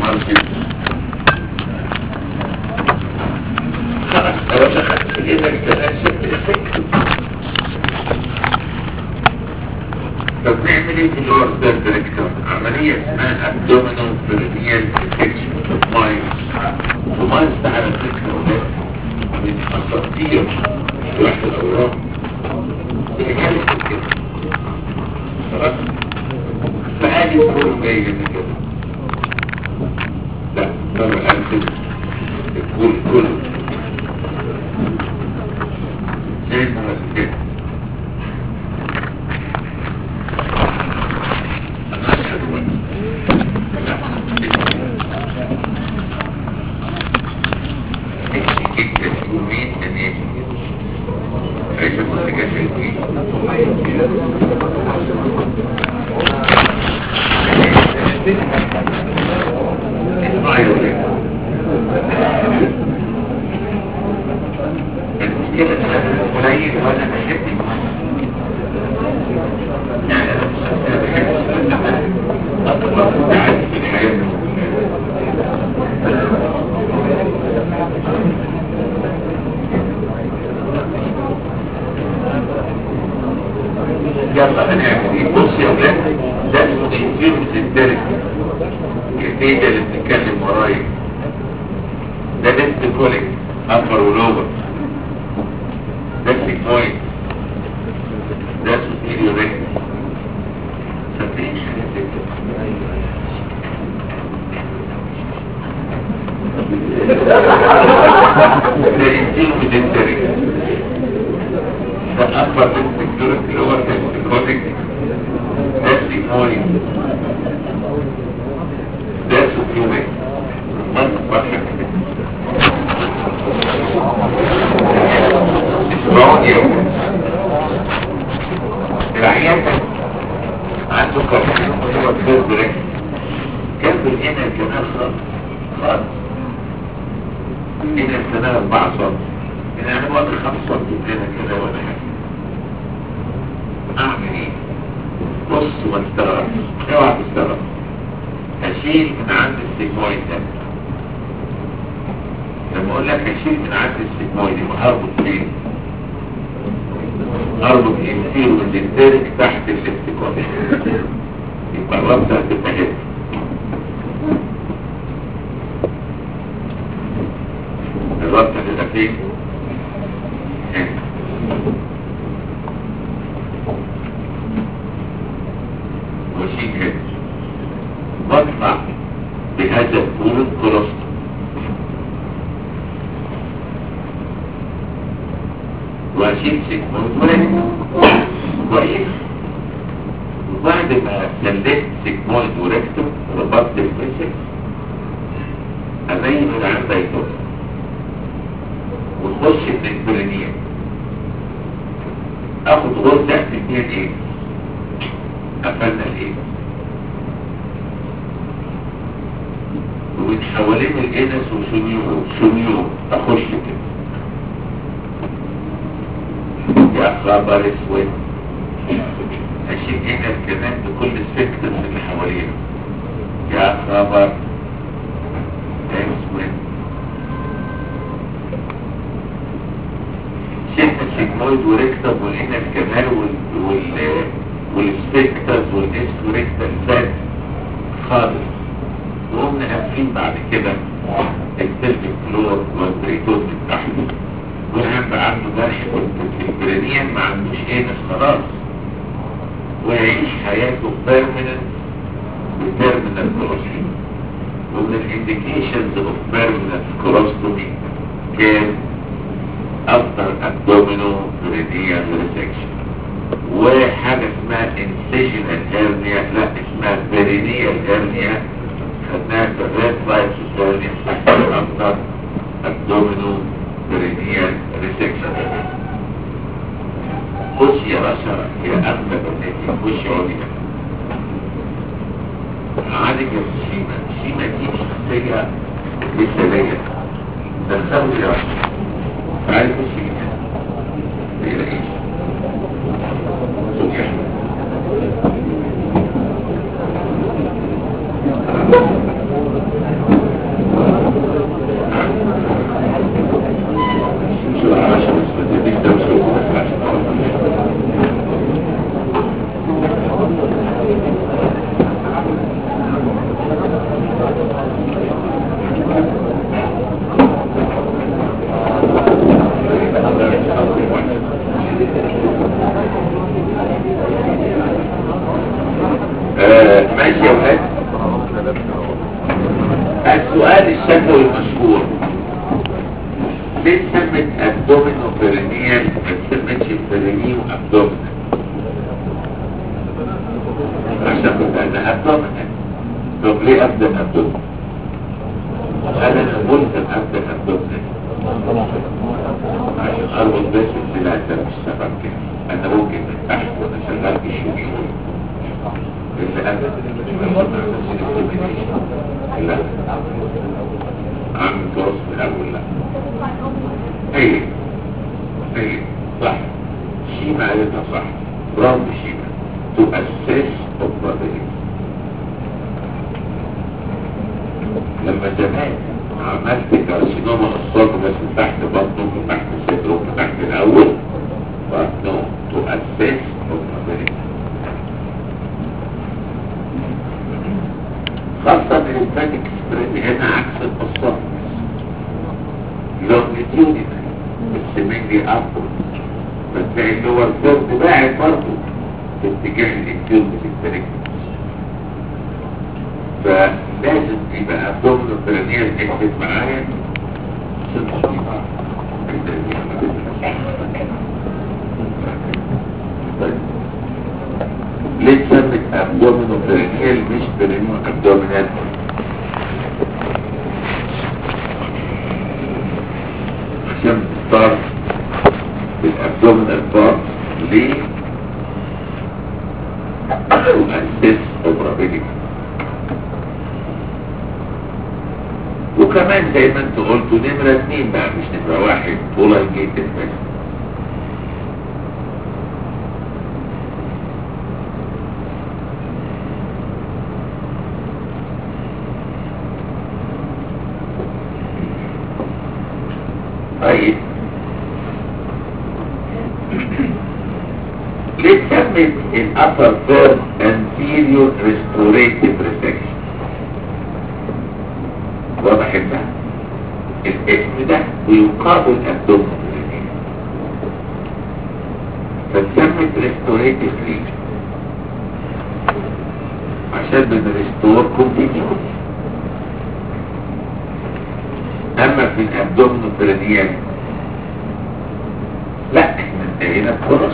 ماركت خلاص لو دخلت في ايدك كمان شفت الفكر طب نعمل ايه في اللور ستير دايركتور عملية اسمها ابدومينال برينيال انفكشن مايلز ومايلز ده على فكرة ولاد من اساطير واحد الاوراق اللي كانت كده خلاص فادي كله جاي من كده لا ده الانسل الكل كله زي ما كده المشكلة قليل وانا بحب يعني انا بحب اطلع في الحياة يلا هنعمل ايه بص يا ولاد ده اسمه انفيرمس الدرج الكتيجة اللي بتتكلم ورايا ده بنت كوليك ابر ولوبر ده سيكوين ده سوبيريو ريكت صدقني حاجات زي كده ده انفيرمس الدرج ده اكبر من الدكتور اللي هو الكوتك ده سيكوين ده سوبيريو ما تفكر اسمعوني يا ولد العيان عنده كارسين هو كبير بريك كان بالهنا كمان خالص خالص هنا السنة أربعة صوت هنا أنا وقت خمس صوت هنا كده ولا حاجة أعمل إيه؟ بص ما تستغربش اوعى تستغرب هشيل من عند السيجمويد ده لما اقول لك هشيل من عند السيجمويد يبقى هربط فين؟ اربط انسير والدنترك تحت الاستيكون يبقى الرابطة هتبقى هنا الرابطة هتبقى فين؟ هنا وشيل هنا واطلع بهذا الطول كراسته واشيل سيجمويد وريكتم كويس وبعد ما سلكت سيجمويد وريكتم ربطت الفيسك ازين العين بيتوت ونخش من البرينية اخد غرزة تحت اتنين ايه قفلنا الايه ومن حوالين الانس وشنيو شنيو اخش كده يا خبر اسود اشيل هنا كمان بكل السبكترز اللي حوالينا يا خبر اسود شلنا السيجمويد وريكتب ولقينا الكمال وال وال والسبكترز والاسكوريكتال فات خالص وقمنا قافلين بعد كده السيلفي فلور والبريتوز تحت والهم عنده جرح في البرينيان ما عندوش انس خلاص ويعيش حياته بيرمننت بتيرمينال كروسين ومن الانديكيشنز اوف بيرمننت كروستومي كان افتر ابدومينو برينيال ريسكشن وحاجة اسمها انسيجنال هيرنيا لا اسمها برينيال هيرنيا خدناها في الريد لايت سيستولين افتر ابدومينو برينيال ريسكشن خش يا باشا يا أغلى بناتي خش عودي عادك يا شيمة شيمة دي شخصية مثالية دخلوا يا باشا تعالي خش كده ما يلاقيش صوت يا أحمد السؤال الشفوي المشهور ليه سمت ابدومينو بيرينيال ما سمتش بيرينيو ابدومينال عشان كنت انا ابدومينال طب ليه ابدا ابدومينال انا قلت ابدا ابدومينال عشان اربط بس الثلاثة مش سبب كده انا ممكن من تحت وانا شغال في الشميول اللي انا لا عم توصف الاول لا هي هي صح شيما قالتها صح برافو شيما to assess probability لما زمان عملت كارسينوما الصلب بس من تحت بطنه من تحت صدره من تحت الاول بطنه to assess probability خاصة الاسبانيك سبريد هنا عكس البصات longitudinal بس mainly upward فتلاقي اللي هو الفرد باعد برضه في اتجاه الانتيوم بالاسبانيك فلازم يبقى ابدومينال برانيال اكتب معايا ست شهور. طيب. ليه سمت ابدومينال برانيال مش برانيال ابدومينال عشان تختار الابدومينال بارت ليه تؤسس probability وكمان زي ما انت قلت نمرة اتنين بقى مش نمرة واحد طول الجيت بس طيب ليه سمت الأبر third anterior restorative resection واضح ده الاسم ده بيقابل الدومين فتسمت restorative ليه عشان بنريستور continuity اما في الابدومين بريديان لا احنا انتهينا خلاص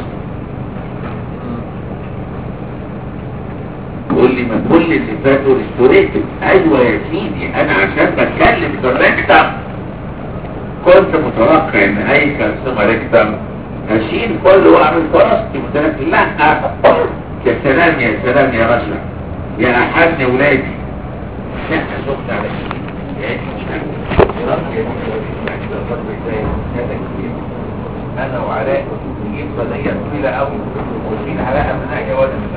تقول لي ما كل اللي فاتوا ريستوريتيف ايوه يا سيدي انا عشان بتكلم في الريكتم كنت متوقع ان اي كارسوما ريكتم هشيل كله واعمل فراستي قلت لا يا سلام يا سلام يا رجل يا احد ولادي لا شفت على انا وعلاء نجيب بدايات طويله قوي وفي علاء من ناحيه ولا من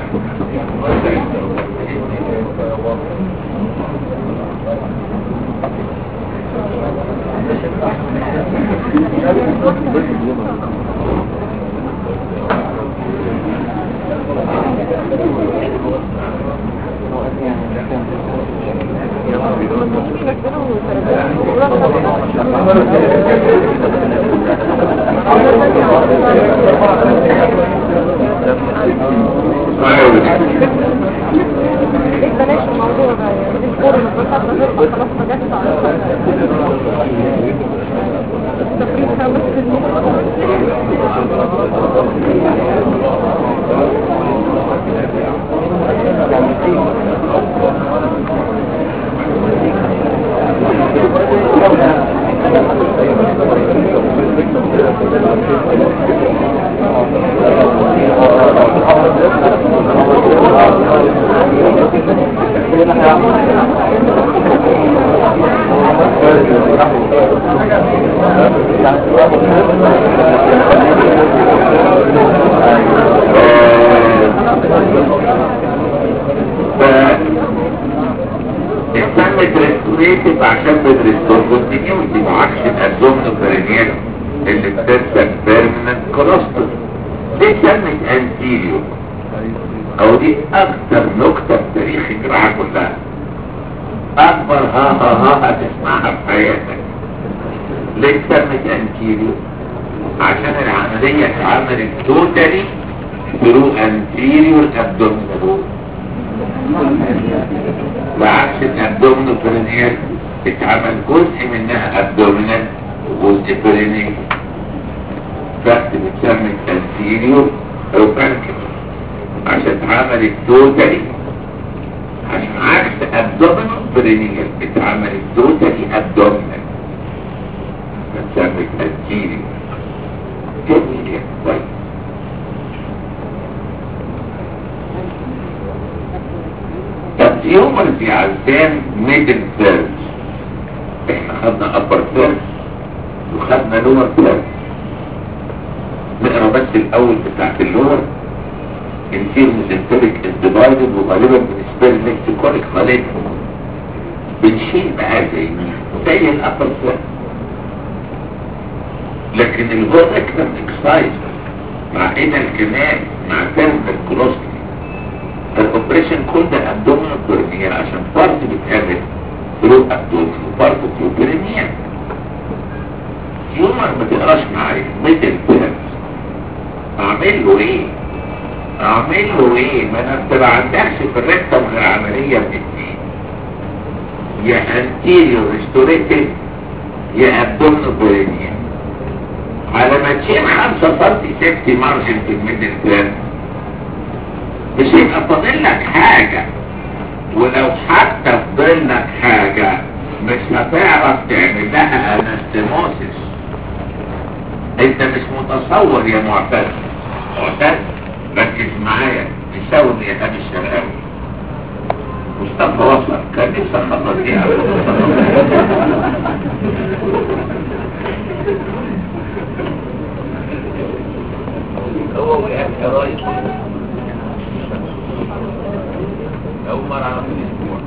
ليه بلاش الموضوع ده يعني دي الفورم بس غير خلاص ما جاتش على التفريط خمس اهتمت ريستوريتيف عشان بتريستور كونتينيوتي بعكس الابدومين برينيال اللي بتبدا بيرمننت كولوستر دي سمت انتيريو او دي اكتر نكتة في تاريخ الجراحة كلها اكبر ها ها ها هتسمعها في حياتك ليه سمت انتيريو عشان العملية اتعملت توتالي ثرو انتيريور ابدومينال بعكس الابدومينال برينيال اتعمل جزء منها ابدومينال وجزء بريني فاكت بتسمى الانتيريور روبانكل عشان اتعملت توتالي عشان عكس ابدومينال برينيال اتعملت توتالي ابدومينال بتسمى الانتيريور جميل يا كويس طب يومر في عزام ميدل ثيرد احنا خدنا ابر ثيرد وخدنا لور ثيرد نقرا بس الاول بتاعت اللور انتير ميزنتريك الديفايدد وغالبا بالنسبه لي ميكسيكوليك غالبا بنشيل بقى زي مين زي الابر ثيرد لكن الفوتك كان اكسايز مع ايد الكمال مع ترم الكولوستي الاوبريشن كل ده ابدومينال بيرنيال عشان بارت بيتعمل ثرو ابدومين وبارت ثرو بيرنيال يومر ما تقراش معايا ميدل بيرنس اعمل له ايه اعمل له ايه ما انا انت ما عندكش في الريكتم غير عمليه من اتنين يا انتيريور ريستوريتيف يا ابدومينال بيرنيال على ما تشيل 5 سم سيفتي مارجن في الميدل بيرنس مش هيبقى فاضل لك حاجة ولو حتى فضل لك حاجة مش هتعرف تعمل لها انستموسيس انت مش متصور يا معتز معتز ركز معايا تساوي يا هاني الشرقاوي مصطفى وصل كان نفسي اخلص دي هو وقع يا رايس أول مرة على في الأسبوع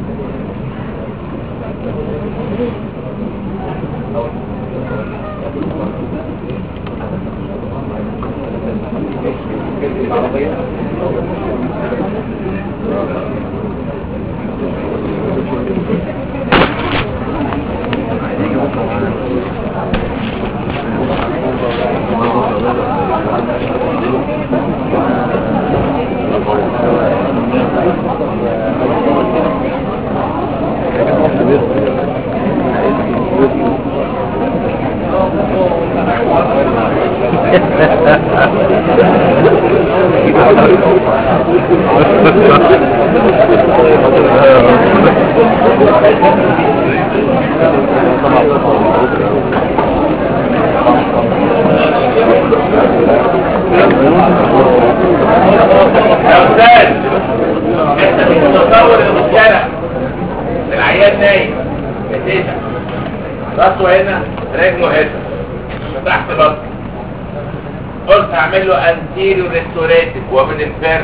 يا استاذ انت مش متصور المشكلة العيان نايم بتيتا راسه هنا رجله هنا فتحت بطنه قلت هعمل له انتيريو ريستوريتيف ومن الفرد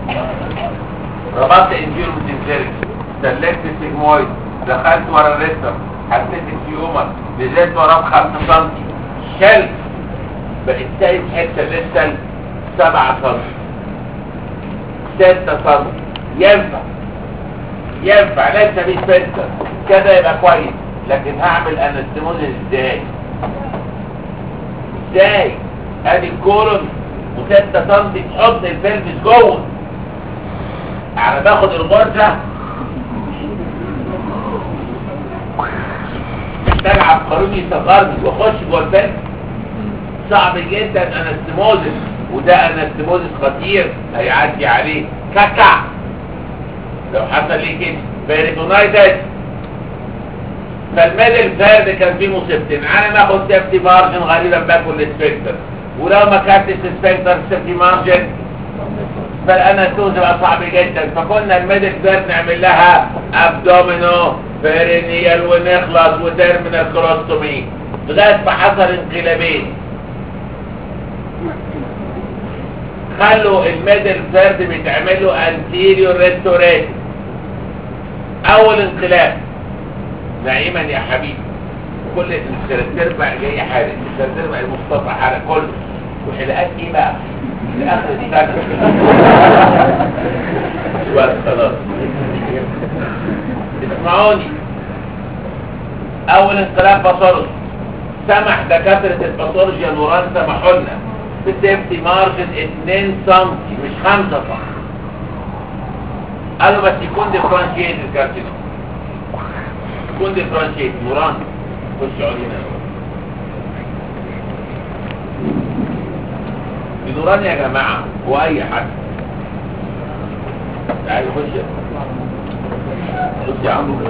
ربطت انتيريو بتنفرد سلكت السيجمويد دخلت ورا الريستر حسيت الفيومر نزلت وراه بخمسة سنتي شلت بقت سايب حته لسه 7 سنتي 6 سم ينفع ينفع ليس مش ستة كده يبقى كويس لكن هعمل انستموزيس ازاي ازاي ادي الكولون وستة سم تحط الفلفس جوه انا باخد الغرزة محتاج عبقروني يصغرني واخش جوه الفلفس صعب جدا انستموزيس وده انستموزيس خطير هيعدي عليه كاكا لو حصل ليه كده بيريتونايتس فالميدل فارد كان فيه مصيبتين انا باخد سيفتي مارجن غالبا باكل السفنكتر ولو ما كانتش السفنكتر سيفتي مارجن فالانستوز بقى صعب جدا فكنا الميدل فارد نعمل لها ابدومينو بيرينيال ونخلص وترمينال كروستومي لغايه ما حصل انقلابين خلوا الميدل ثيرد بيتعمل له انتيريور ريستوريشن اول انقلاب نعيما يا حبيبي كل السرتربع جاي حارق السرتربع المصطفى حارق كله وحلقات ايه بقى لاخر السنه بس خلاص اسمعوني اول انقلاب باثولوجي سمح دكاتره الباثولوجيا نوران سمحوا لنا بسيفتي مارجن 2 سم مش 5 سم قالوا بس يكون ديفرنشيتد كارسينوم تكون ديفرنشيت نوران خش اقعد هنا نوران يا جماعة هو اي حد تعالى خش خش يا عمرو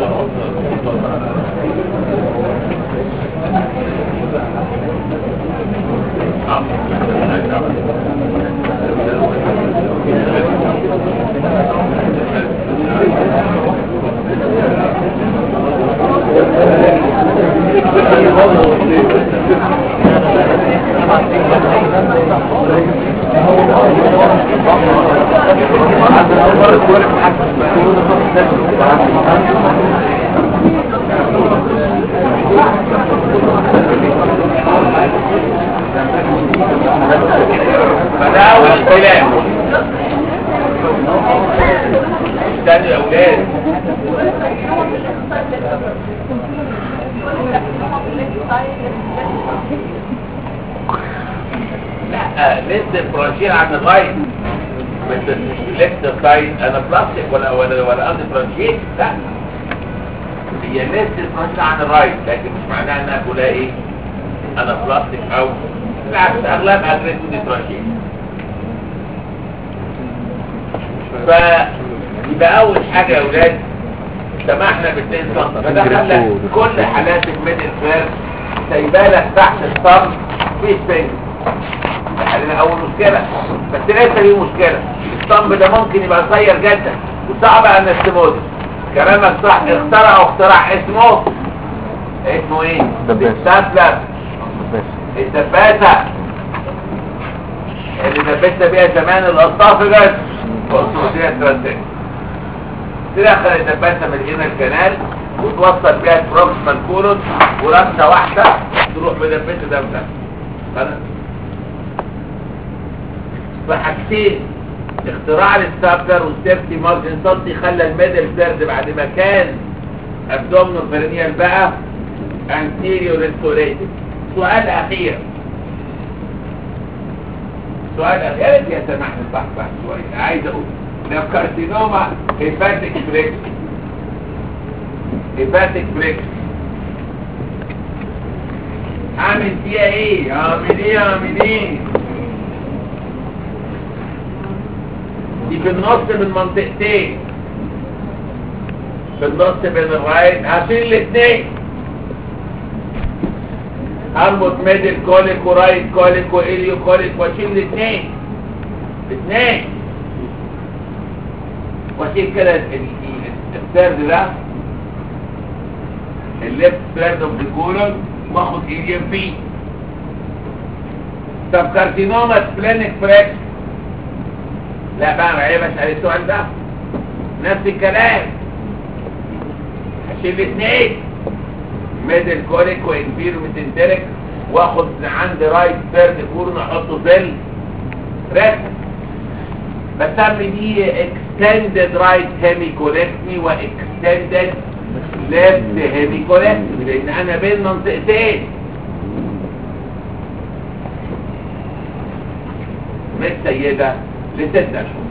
فده اول اختلاف استنوا يا اولاد لا لسه برانشين عن الرايت مش مش لسه سايد انا بلاستيك ولا ولا ولا انا برانشين لا هي لسه برانشين عن الرايت لكن مش معناها انها كلها ايه انا بلاستيك او بالعكس اغلبها جريد ديفرانشين فيبقى اول حاجه يا اولاد سمحنا بالتين سم فده خلى كل حالات الميدل فيرس سايبالك تحت الصم في سبيس ده حلنا اول مشكله بس لسه في مشكله الصمب ده ممكن يبقى قصير جدا وصعب ان نستموده كلامك صح اخترعوا اختراع اسمه اسمه ايه؟ دباسة. ستابلر بس الدباسة اللي دبسنا بيها زمان الاسطافجس والصوصية الترانسيت تدخل الدباسة من هنا الكنال وتوصل بيها البروكسيمال كولون ورمسة واحدة تروح مدبسة ده وده خلاص فحاجتين اختراع الستابلر والسيفتي مارجن صدي خلى الميدل سيرد بعد ما كان ابدومنو برينيال بقى anterior restorated سؤال اخير سؤال اخير يا ريت يا سمحت صح صح شويه عايز اقول لو كارسينوما هيباتيك بريكس هيباتيك بريكس اعمل فيها ايه اعمل ايه اعمل ايه دي في النص من منطقتين في النص بين الرايت هشيل الاثنين اربط ميدل كوليك ورايت كوليك واليو كوليك واشيل الاثنين الاثنين واشيل كده ال- ال- الثيرد ده الليفت ثيرد اوف ذا كولون واخد اي ام بي طب كارسينوما سبلينك فريكس لا بقى معايا بسأل السؤال ده نفس الكلام هشيل الاثنين ميدل كوريك وانفيرو ميتنتريك واخد عند رايت ثيرد كورن احطه في الريكت بسمي دي extended right hemicolectomy و extended left hemicolectomy لان انا بين منطقتين مش سيدة لست اشهر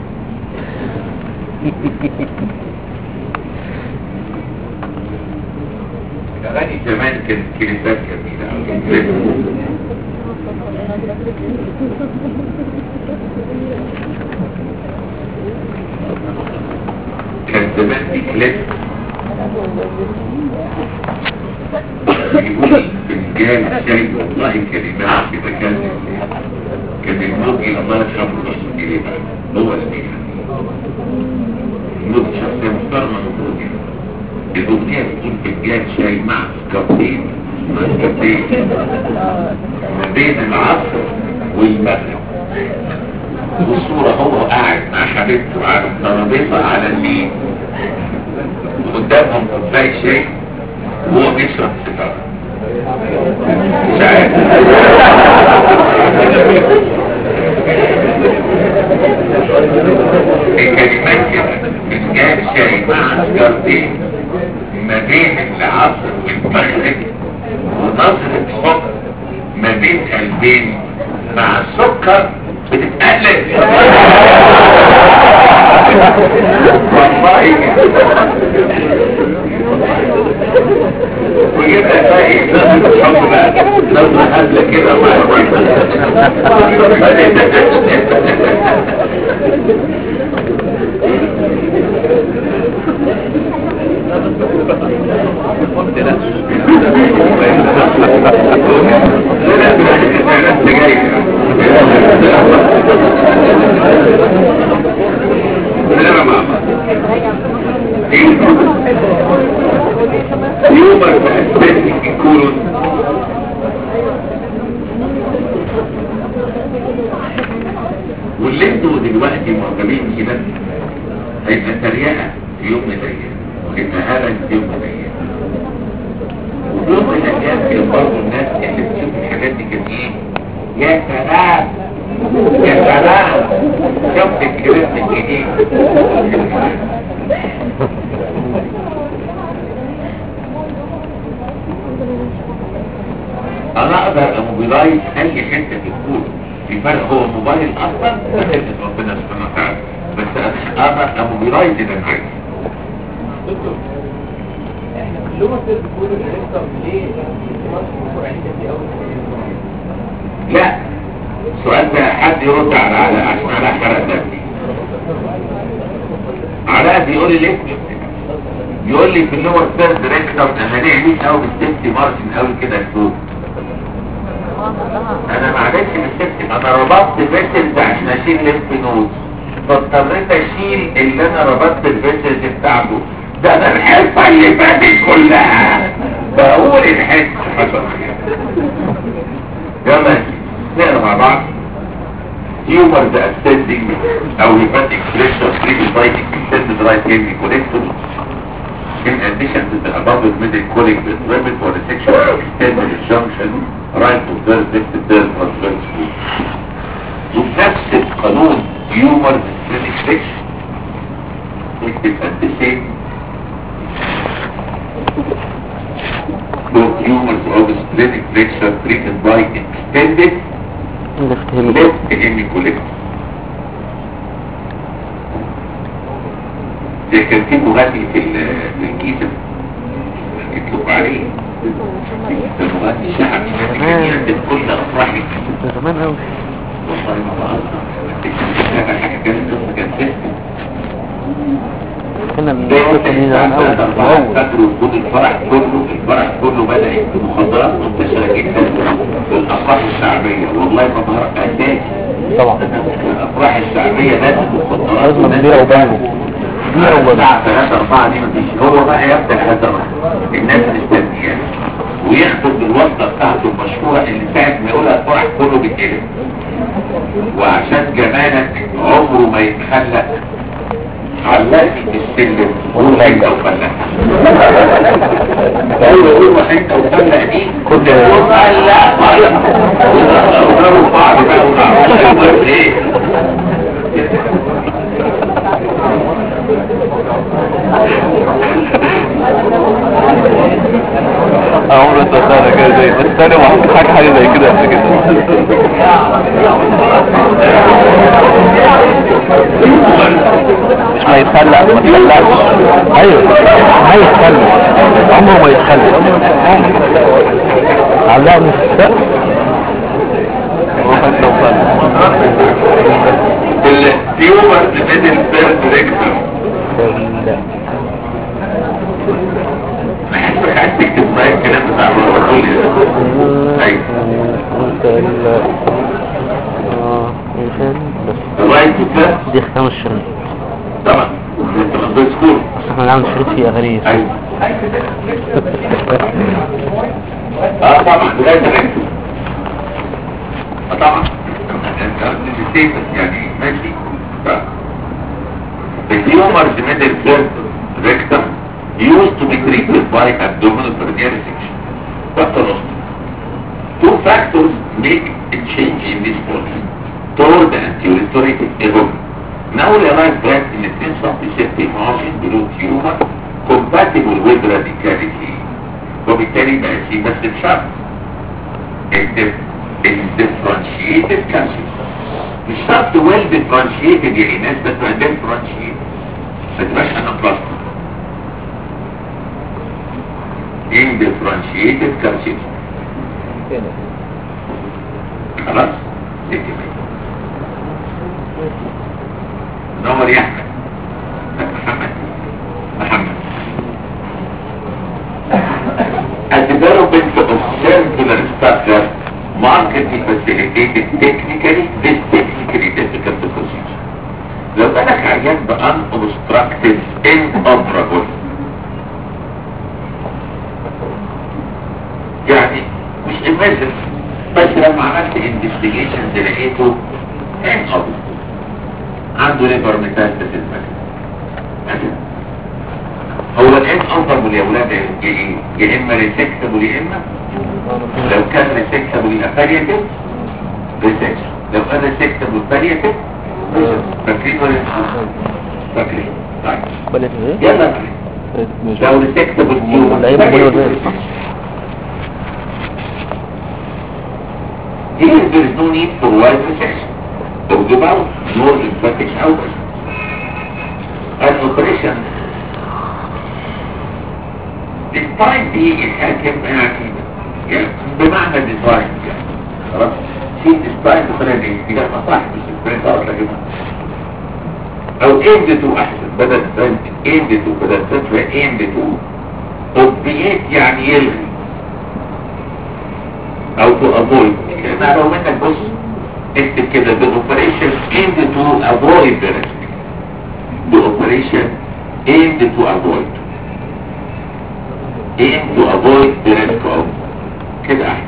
اغاني زمان كانت كلمات جميلة أوي. كان زمان في كليب يقول فنجان شاي والله كلمات بتكلم كان الموجي الله يرحمه نص كلمات هو اللي بيغني الموجي شخصية محترمة الموجي الأغنية بتقول فنجان شاي مع سكرتين مع سكرتين ما بين العصر والمغرب والصورة هو قاعد مع حبيبته على الترابيزة على النيل وقدامهم كوباية شاي وهو بيشرب سيجارة مش عارف الكلمات كده فنجان شاي مع سكرتين ما بين العصر والمغرب ونظرة حب ما بين قلبين مع السكر بتتقلب والله بقى ايه حط بقى نظرة هبلة كده يومك بأسباب يكونوا واللي انتوا دلوقتي معجبين كده هيبقى تريقة في يوم من الايام وهيبقى هبل في يوم من الايام وفي يوم من الايام كده برضه الناس اللي بتشوف الحاجات دي كانت ايه يا سلام يا سلام شفت الكريم الجديد انا اقدر اموبيلايز اي حته في الكون في فرق هو الموبايل اصلا بخدمه ربنا سبحانه وتعالى بس انا اقدر اموبيلايز اللي انا عايزه دكتور احنا كلنا في الكود اللي هنكتب ليه مصر عندنا في اول لا السؤال ده حد يرد على على عشان على حرق دمي علاء بيقول لي ليه يقول لي في اللور ثيرد ريكتر انا ليه ليه قوي بالسيفتي مارجن قوي كده لفوق انا ما عملتش بالسيفتي انا ربطت الفيسلز عشان اشيل ليمف نود فاضطريت اشيل اللي انا ربطت الفيسلز بتاعته ده انا الحصه اللي فاتت كلها بقول الحصه حصل يلا نقرا مع بعض humors ascending او hepatic pressure predeciding extended right kidney connected in addition to the above middle colic with limit for the sexual extended junction right to third next third transverse وبنفس القانون humors ascending pressure اكتب at the same both humors of splenic flexure treated by extended left hemi left hemicollector ده كان في مغني في ال- في الجيزة يطلق عليه ده مغني شعبي كان يعمل كل افراحي ده زمان قوي والله ما بعرف ده حاجة كانت كانت تسمع كنا بنشوف من زمان قوي في الاول فاكروا وجود الفرح كله الفرح كله بدأ المخدرات منتشرة جدا في الأفراح الشعبية والله ما ظهر أساسي طبعا الأفراح الشعبية لازم مخدرات لازم نبيع وبنجو بيع وبنجو الساعة 3 4 دي مفيش هو بقى يبدأ هذا الرقم الناس مستنياه ويخطب بالواسطة بتاعته المشهورة اللي ساعة ما يقولها الفرح كله بيتقلب وعشان جمالك عمره ما يتخلق علقني في السلم قول حته وفلح ايوه قول حته وفلح دي كنت تقول لا طيب وضربوا بعض بقى ونعرف ايه عمره تصدق كده زي بس انا ما حكيت حاجه حاجه زي كده قبل كده مش ما يتخلق ما يتخلقش ايوه ما يتخلق عمره ما يتخلق علقني في السقف روح انت وفلق التيومر ميدل بيرد ريكتم بحسك عايز تكتب معايا الكلام بتاع الرسول ايوه انت ال اه عشان بس الرايت ده دي ختام الشريط طبعا انت مصدر سكول بس احنا نعمل شريط فيه اغاني ايوه اه طبعا بداية الريكتم اه طبعا انت قلت ستيتس يعني ماشي طبعا التيومر ميدل بيرد ريكتم used to be treated by abdominal hernia resection. Dr. Rost, two factors make a change in this process toward the anterior error. Now realize that in the sense of the septic margin below tumor compatible with radicality. وبالتالي بقى في بس الشرط الديفرنشيتد كانسر مش شرط ويل ديفرنشيتد يعني ناس بس ما ديفرنشيتد ما تبقاش انا بلاستيك indifferentiated carcinoma خلاص اكتب نور يا احمد محمد محمد A development of circular structure markedly facilitated technically this technically difficult procedure. لو بالك عيان بأن obstructed inoperable يعني مش emergent بس لما عملت investigation لقيته inoperable عنده ليبر ميتاستاسيس مثلا هو الان انظر يا ولاد يا ايه يا اما ريسكتبل يا اما لو كان ريسكتبل يبقى بالياتيف ريسكشن لو كان ريسكتبل بالياتيف فاكرين ولا لأ؟ فاكرين طيب بلد ايه؟ يلا فاكرين لو ريسكتبل اللعيبة بيقولوا ايه؟ Here there is no need for wide resection of the bowel nor lymphatic outburst. An operation despite being الحاكم يعني يعني بمعنى ديزاين يعني خلاص في ديزاين بطريقه دي دي ما صح مش ديزاين صارت لكن او aimed to احسن بدل ديزاين aimed to بدل فتره aimed to obviate يعني يلغي او to avoid لان لو منك بص اكتب كده the operation aimed to avoid the risk the operation aimed to avoid aim to avoid the risk of كده احسن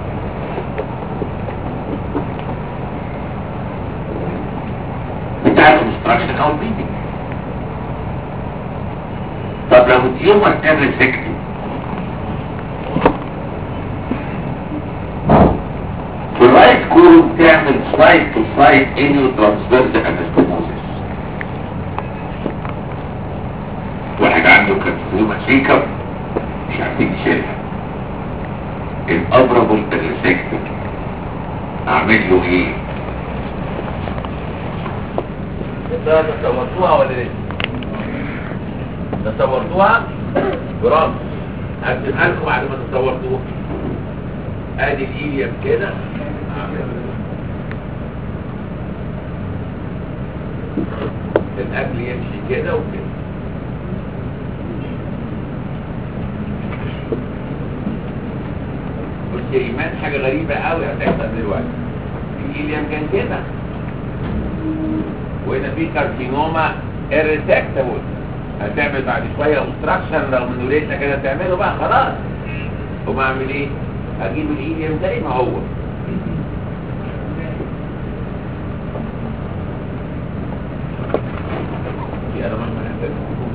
بتاع الابستراكشن او البيدنج طب لو التيومر كان ريسكتد في الرايت كولوم تعمل سلايد تو سلايد انيو ترانسفيرز انستموزيس واحد عنده كارسينوما سيكر مش عارفين يشيلها الابربل الريسكتد اعمل له ايه ده تصورتوها ولا لسه؟ تصورتوها؟ برافو هكتبها لكم بعد ما تصورتوها ادي الايليم كده الاكل يمشي كده وكده بص يا ايمان حاجه غريبه قوي هتحصل دلوقتي الايليم كان كده وهنا في كارسينوما irresectable هتعمل بعد شويه اوبستراكشن لو من وليتنا كده تعمله بقى خلاص وما اعمل ايه اجيب الايليم زي ما هو دي انا مهما نحتاج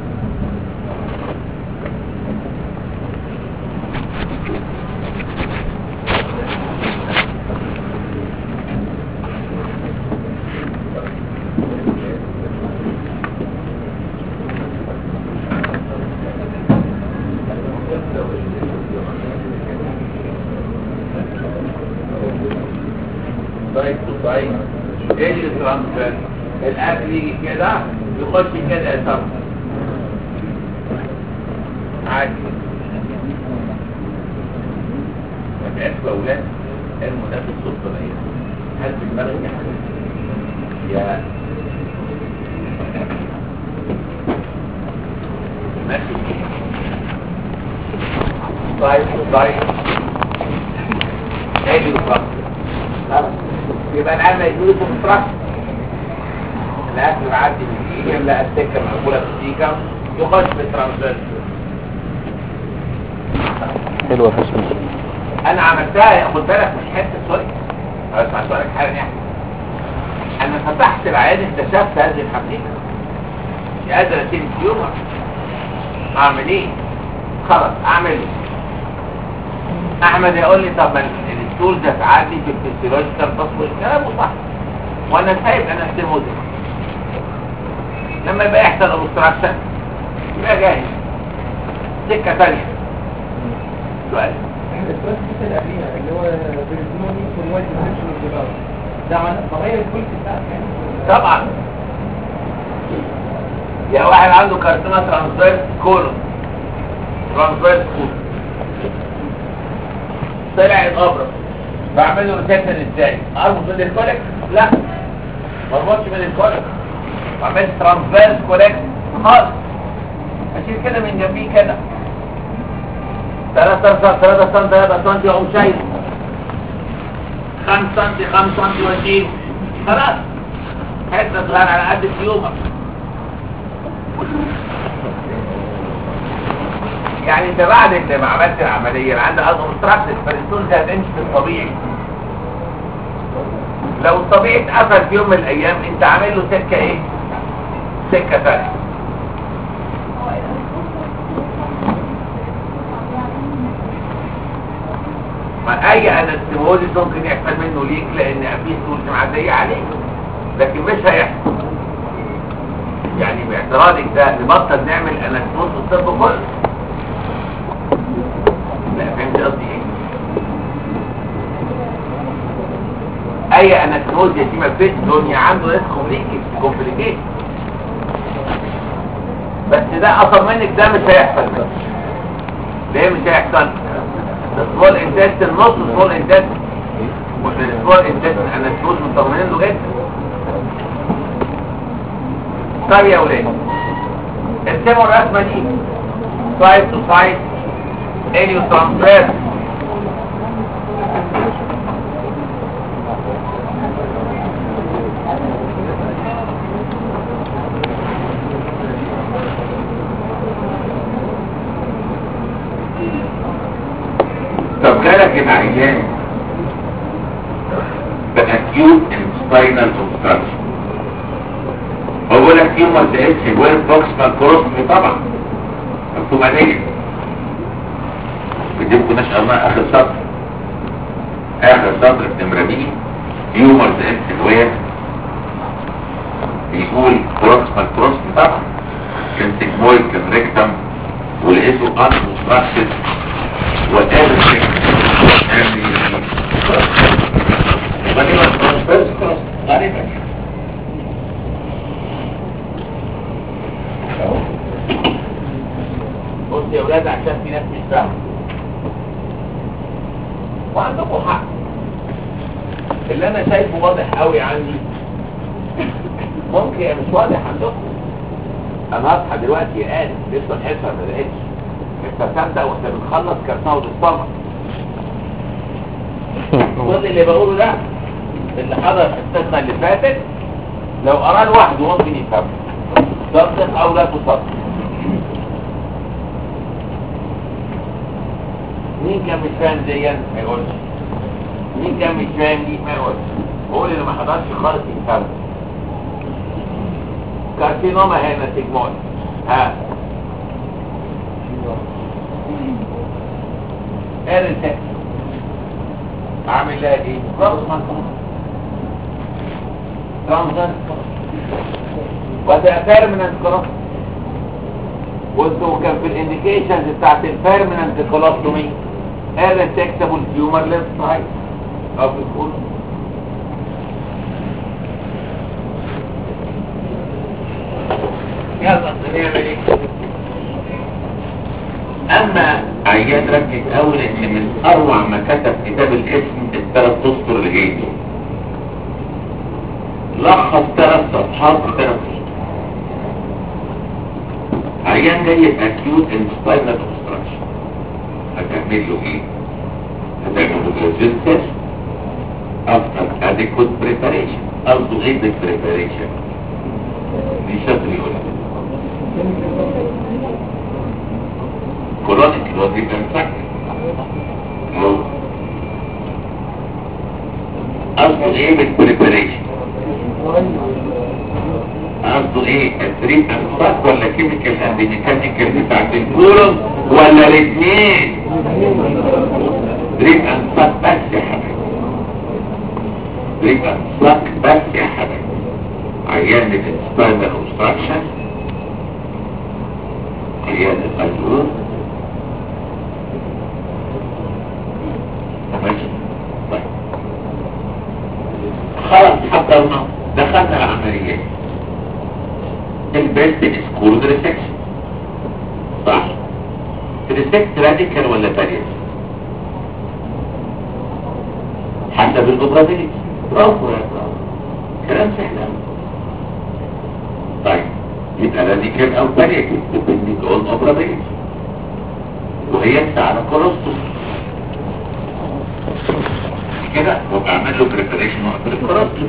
طيب طيب ايه اللي ترانسفير الاكل يجي كده يخش كده يا سما عادي ما بقاش اولاد المنافس السلطانيه هل في دماغك يا حبيبي يا ماشي طيب طيب ايه اللي ترانسفير يبقى الآن ما يجوز كونستراكشن الأكل معدي من الإيجام لا السكة مقبولة في الإيجام يخش في الترانسفير حلوة فشل أنا عملتها خد بالك مش حتة سوري اسمع سؤالك حالا يعني أنا فتحت العيان اكتشفت هذه الحقيقة مش قادر أتم تيومر أعمل إيه؟ خلاص أعمل إيه؟ أحمد يقول لي طب ما التول ده تعدي في الفسيولوجيكال تصوير كلامه صح وانا سايب انا استموزي لما يبقى يحصل اوبستراكشن يبقى جاهز سكه ثانيه سؤال السؤال اللي قبليها اللي هو بريزموني في وايد ديسكشن اوف ده عمل تغير الكل بتاعك يعني طبعا يا واحد عنده كارسينوما ترانسفيرس كولون ترانسفيرس كولون طلع الابرة بعمل له روتيشن ازاي اربط من الكوليك لا ما اربطش من الكوليك ما اعملش ترانسفيرس كوليك خالص اشيل كده من جنبيه كده 3 سم 3 سم 3 سم اقوم شايل 5 سم 5 سم واشيل خلاص حته صغيره على قد اليومك يعني انت بعد انت ما عملت العمليه اللي عندك اوبستراكتد فالستون ده هتمشي في الطبيعي لو الطبيعي اتقفل في يوم من الايام انت عامل له سكه ايه سكه ثانيه ما اي انستيموليز ممكن يحصل منه ليك لان في سلوك معديه عليك لكن مش هيحصل يعني باعتراضك ده نبطل نعمل انستيموز في الطب كله لا فهمت قصدي ايه اي انستيموز يتم في الدنيا عنده ريسك كومبليكيشن بس ده اثر منك ده مش هيحصل بقى. ليه مش هيحصل السمول انتستين نص سمول انتستين والسمول انتستين انا سمول مطمنين له جدا طيب يا ولاد ارسموا الرسمه دي سايد تو سايد اليو ترانسفير طب جالك العيان بأكيوت انسباينال اوبستراكشن هو بيقول لك يوم ما تقلش وير بروكسيمال كروسمي طبعا مكتوب عليه بدي كناش قلنا اخر سطر اخر سطر في نمرة بي يومر تقلش وير بيقول بروكسيمال كروسمي طبعا كان سيجمويد كان ريكتم ولقيته ان اوبستراكشن وتابع غالبا ترانسفيرس كروس غالبا بص يا ولاد عشان في ناس مش فاهمه وعندكم حق اللي انا شايفه واضح قوي عندي ممكن يبقى مش واضح عندكم انا هصحى دلوقتي يا قادر لسه الحصه ما بداتش لسه تصدق واحنا بنخلص كرتنا ودستمر كل اللي بقوله ده اللي حضر حصتنا اللي فاتت لو قراه لوحده ممكن يفهم صدق او لا تصدق مين كان مش فاهم ديا ما يقولش مين كان مش فاهم دي ما يقولش قول اللي ما حضرش خالص يفهم كارسينوما هنا سيجمون ها ارتك عامل لها ايه خلاص ما ترانزن وده بيرمننت خلاص وانتوا كان في الانديكيشنز بتاعت البيرمننت كولوستومي irresectable tumor left side of the colon يلا نعمل ايه اما عيان ركز اول ان من اروع ما كتب كتاب الاسم الثلاث اسطر اللي جاي دول. لخص ثلاث صفحات في ثلاث اسطر عيان جاي اكيوت انسباينال اوبستراكشن هتعمل له ايه هتعمل له ريزيستنس افتر اديكوت بريباريشن قصده ايه بريباريشن دي شاطر يقول كولونيك اللي هو دي بنفكر قصده ايه بالبريباريشن قصده ايه التريد انفاق ولا كيميكال اند ميكانيكال بتاعت الكولون ولا الاثنين تريد انفاق بس يا حبيبي تريد انفاق بس يا حبيبي عيان الانسباينال اوبستراكشن عيان القلوب ماشي طيب خلاص حضرنا دخلنا العمليات البيست سكول ريسكشن صح ريسكت راديكال ولا باريس حسب الاوبرابيلتي برافو يا برافو كلام سهل قوي طيب يبقى راديكال او باليتيف depending on operability وهي على كولوستوس كده وابقى اعمل له بريبريشن وقت الكولوستوس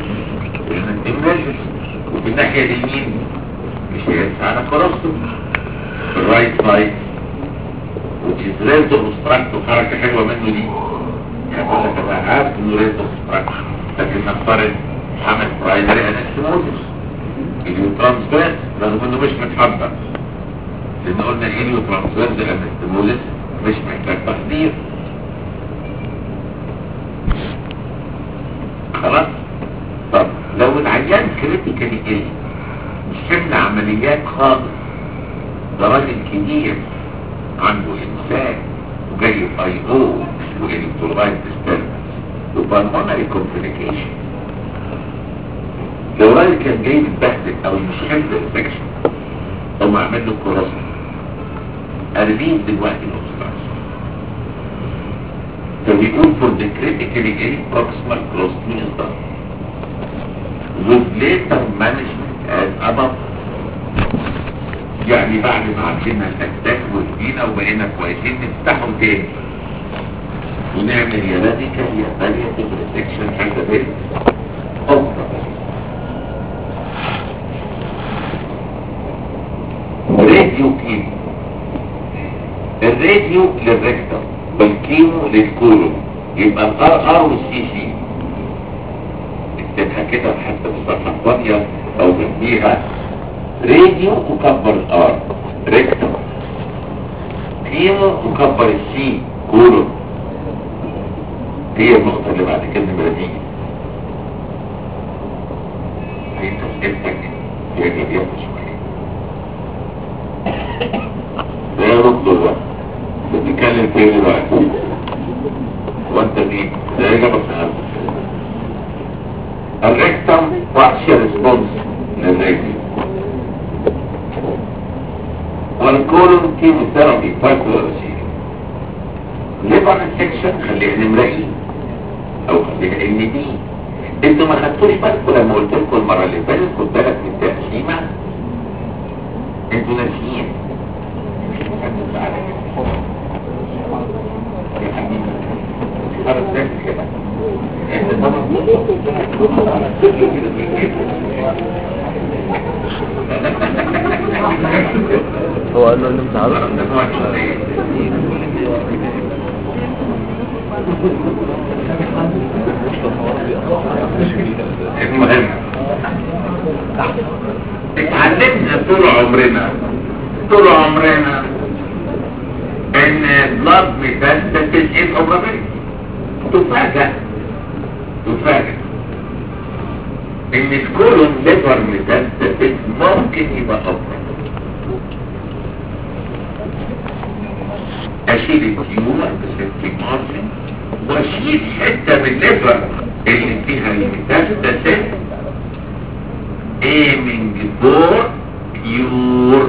وفي الناحيه اليمين مش هينفع على كولوستوس الرايت سايد which is raised obstruct وحركه حلوه منه دي يعني بقول لك انا عارف انه raised obstruct لكن نفترض حمل برايمري انستموزس اليو ترانسفيرس رغم انه مش متحضر لان قلنا اليو ترانسفيرس انستموزس مش محتاج تحضير خلاص طب لو العيان كريتيكالي ايه مش حمل عمليات خالص ده راجل كبير عنده انسان وجاي في اي او والكترولايت ديستربنس وبالمونري كومبليكيشن لو راجل كان جاي متبهدل او مش حمل انفكشن او معمل له كوراسم ارمين دلوقتي الاوستراس فبيقول for the critically ill proximal closely is done with later management as above يعني بعد ما عدينا الأسداك والدينا وبقينا كويسين نفتحه تاني ونعمل يا راديكال يا بالياتيف ريسكشن حاجة تاني أفضل راديو كيمو الراديو للريكتم والكيمو للكولون يبقى الار ار والسي سي اكتبها كده حتى بالصفحة الفاضية او جنبيها راديو وكبر الار ريكتم كيمو وكبر السي كولون هي النقطة اللي بعد كده نمرة دي هي تسكتك هي جديدة شوية ده يرد الوقت بتتكلم فين دلوقتي وانت مين ده ايه جابك النهارده الريكتم بارشال ريسبونس للريكتم والكولون كيموثيرابي فايكولوجي ليفر سيكشن خليها نمرة ايه او خليها ان دي انتوا ما خدتوش بالكم لما قلت لكم المره اللي فاتت خد بالك من التقسيمه انتوا ناسيين يا حبيبي خلاص ده كده انت طبعا هو قال له اللي انت عارف المهم اتعلمنا طول عمرنا طول عمرنا ان بلاد ميتاستاسيس از اوبرابيلتي تفاجأ تفاجأ ان الكولون ليفر ميتاستاسيس ممكن يبقى اوبرابيلتي اشيل التيومر بسنتي مارجن واشيل حتة من الليفر اللي فيها الميتاستاسيس aiming for cure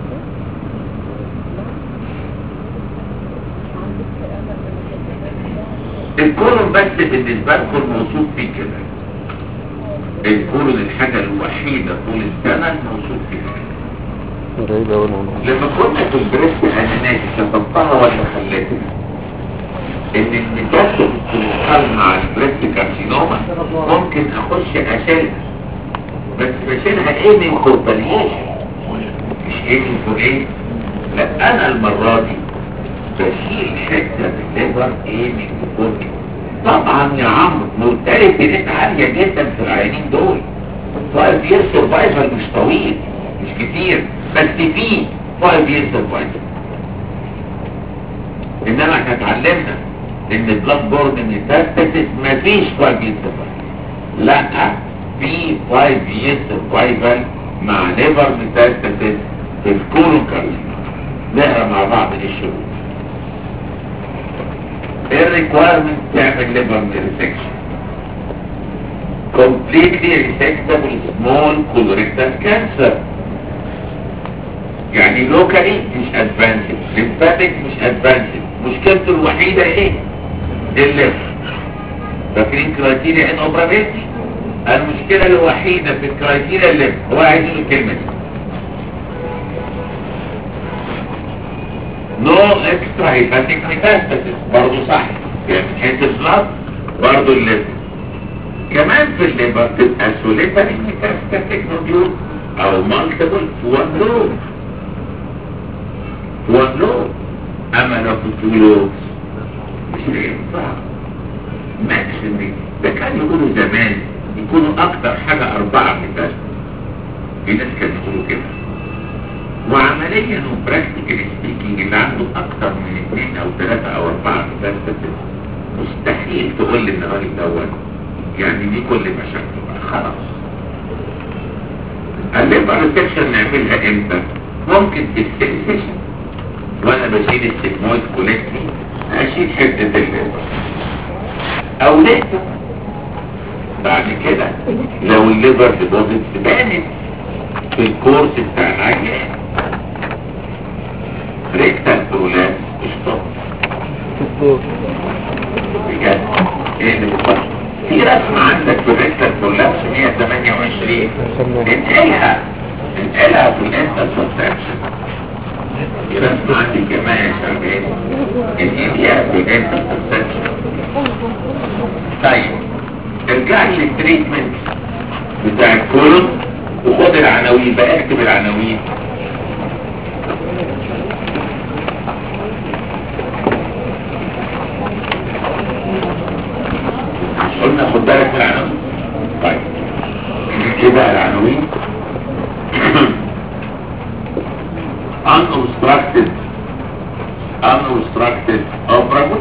الكولون بس بالنسبة لكم الموصوف فيه كده الكولون الحاجة الوحيدة طول السنة الموصوف فيها كده ده ايه ده اول موضوع لما كنا في البريست انا ناسي كتبتها ولا خليتها ان الميتاستاسيس بتتحل مع البريست كارسينوما ممكن اخش اشيلها بس بشيلها ايه من كورباليشن مش ايه من فوق ايه لا انا المرة دي بشيل حتة من الليفر ايه من فوق طبعا يا عمرو مرتبط نسبة عالية جدا في العينين دول فايف يير سرفايفل مش طويل مش كتير بس فيه فايف يير سرفايفل انما احنا اتعلمنا ان البلاد بورن ميتاستاسيس مفيش فايف يير سرفايفل لا في 5 years survival مع ليفر ميتاستاسيس في الكولون كارسينوما نقرا مع بعض الشروط الريكويرمنت تعمل ليفر ريسكشن completely resectable small colorectal cancer يعني لوكالي مش ادفانسد ليمفاتيك مش ادفانسد مشكلته الوحيدة ايه الليفر فاكرين كرايتيريا ان اوبرابيلتي المشكلة الوحيدة في الكرايتيريا اللي هو عايز يقول الكلمة دي نو اكسترا هيباتيك ميتاستاسيس برضه صح يعني من حيث الصلاة برضه الليفر كمان في الليفر تبقى سوليبانيك ميتاستاسيك نوديول او مالتيبل وان لوب وان لوب اما لو في تو لوبس مش هينفع ماكسيمي ده كان يقولوا زمان يكونوا اكتر حاجة اربعة ميتاستاسيس في ناس كانوا يقولوا كده وعمليا وبراكتيكال سبيكينج اللي عنده اكتر من اثنين او ثلاثة او اربعة ميتاستاسيس مستحيل تقول لي ان الراجل دوت يعني دي كل مشاكله بقى خلاص الليبر ريسبشن نعملها امتى ممكن في السيشن وانا بشيل السيجمويد كولكتي اشيل حتة الليبر او لسه بعد كده لو الليبر ديبوزيت بانت في الكورس بتاع العيان ريكتال برولاب ستوب بجد ايه اللي بيحصل في رسمة عندك في الريكتال برولابس 128 انقلها انقلها في الانتر سبستانشن في رسمة عندي كمان يا شباب انقلها في الانتر سبستانشن طيب ارجع لي التريتمنت بتاع الكولون وخد العناوين بقى اكتب العناوين قلنا خد بالك من العناوين طيب ايه بقى العناوين unobstructed unobstructed operable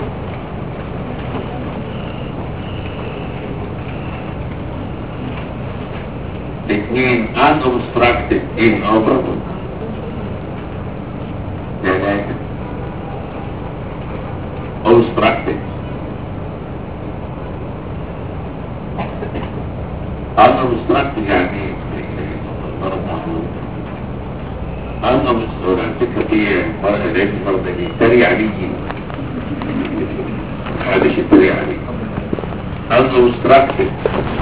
اثنين unobstructed inoperable ثلاثة obstructed unobstructed يعني ضرب محمود unobstructed على فكرة ايه مرة لقيت المرة دي تريق عليكي محدش يتريق عليك unobstructed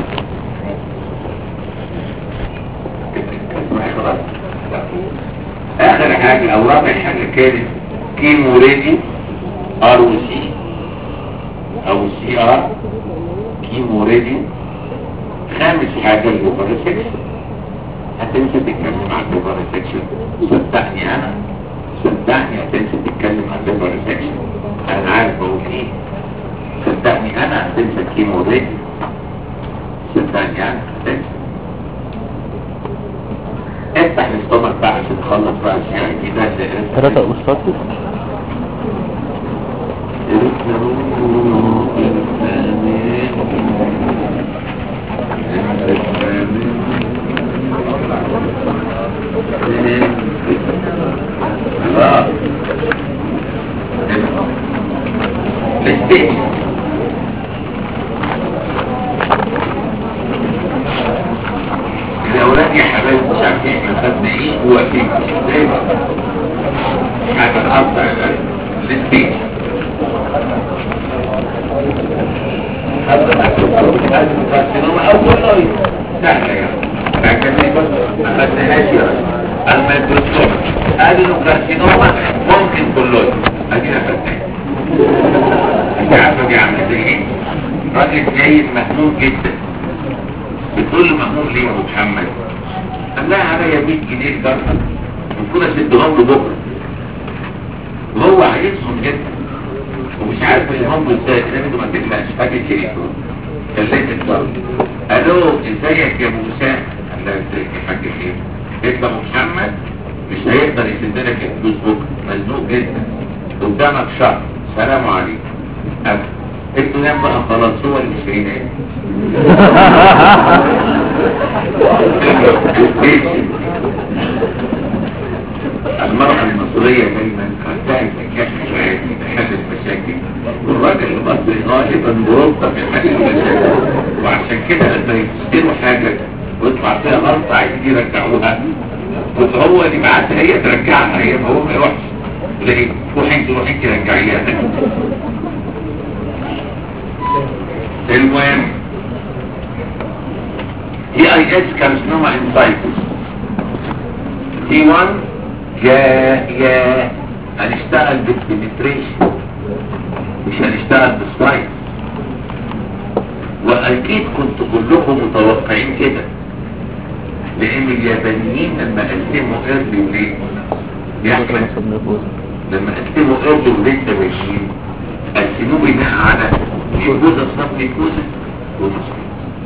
اخر حاجة او رابع حاجة كانت كيمو ريدي ار او سي او سي ار كيمو ريدي خامس حاجة الليفر سكشن هتنسى تتكلم عن الليفر سكشن صدقني انا صدقني هتنسى تتكلم عن الليفر سكشن انا عارف بقول ايه صدقني انا هتنسى كيمو ريدي صدقني انا هتنسى افتح الاستومك بقى عشان تخلص بقى الشيء كده ثلاثة أسطاتي الاستيج الاولاد يا حبايبي مش عارفين احنا خدنا ايه هو فين ازاي حاجه تقطع الاستيج الكارسينوما او كله سهله يعني لكن بس ما خدناهاش يا الميكروسكوب ادينوكارسينوما ممكن كله ادينا خدناها انت عارفه دي عامله زي ايه راجل جاي مهموم جدا بتقول له مهموم ليه يا ابو محمد قال لها عليا 100 جنيه الجرة المفروض اسدهم له بكره وهو عايزهم جدا ومش عارف يهم ازاي انا انتوا ما تقلقش فاكر شريكه كلمت الضرب الو ازيك يا ابو وسام قال لها ازيك يا حاج خير قلت له ابو محمد مش هيقدر يسد لك الفلوس بكره مزنوق جدا قدامك شهر سلام عليكم قال قلت له نام بقى خلاص هو اللي مش هينام المرأة المصرية دايما عندها ذكاء حياتي لحل المشاكل والراجل المصري غالبا مربى في حل المشاكل وعشان كده لما يشتروا حاجة ويطلع فيها غلطة عايزين يرجعوها وهو اللي بعتها هي ترجعها هي هو ما يروحش ليه روحي انت روحي انت رجعيها المهم اي اي اس كارسينوما انسايتس تي 1 يا يا هنشتغل بالبنتريشن مش هنشتغل بالساينس واكيد كنتوا كلكم متوقعين كده لان اليابانيين لما قسموا ايرلي وليت يحمل لما قسموا ايرلي وليت تماشين قسموه بناء على ميكوزا صاب ميكوزا ومسكين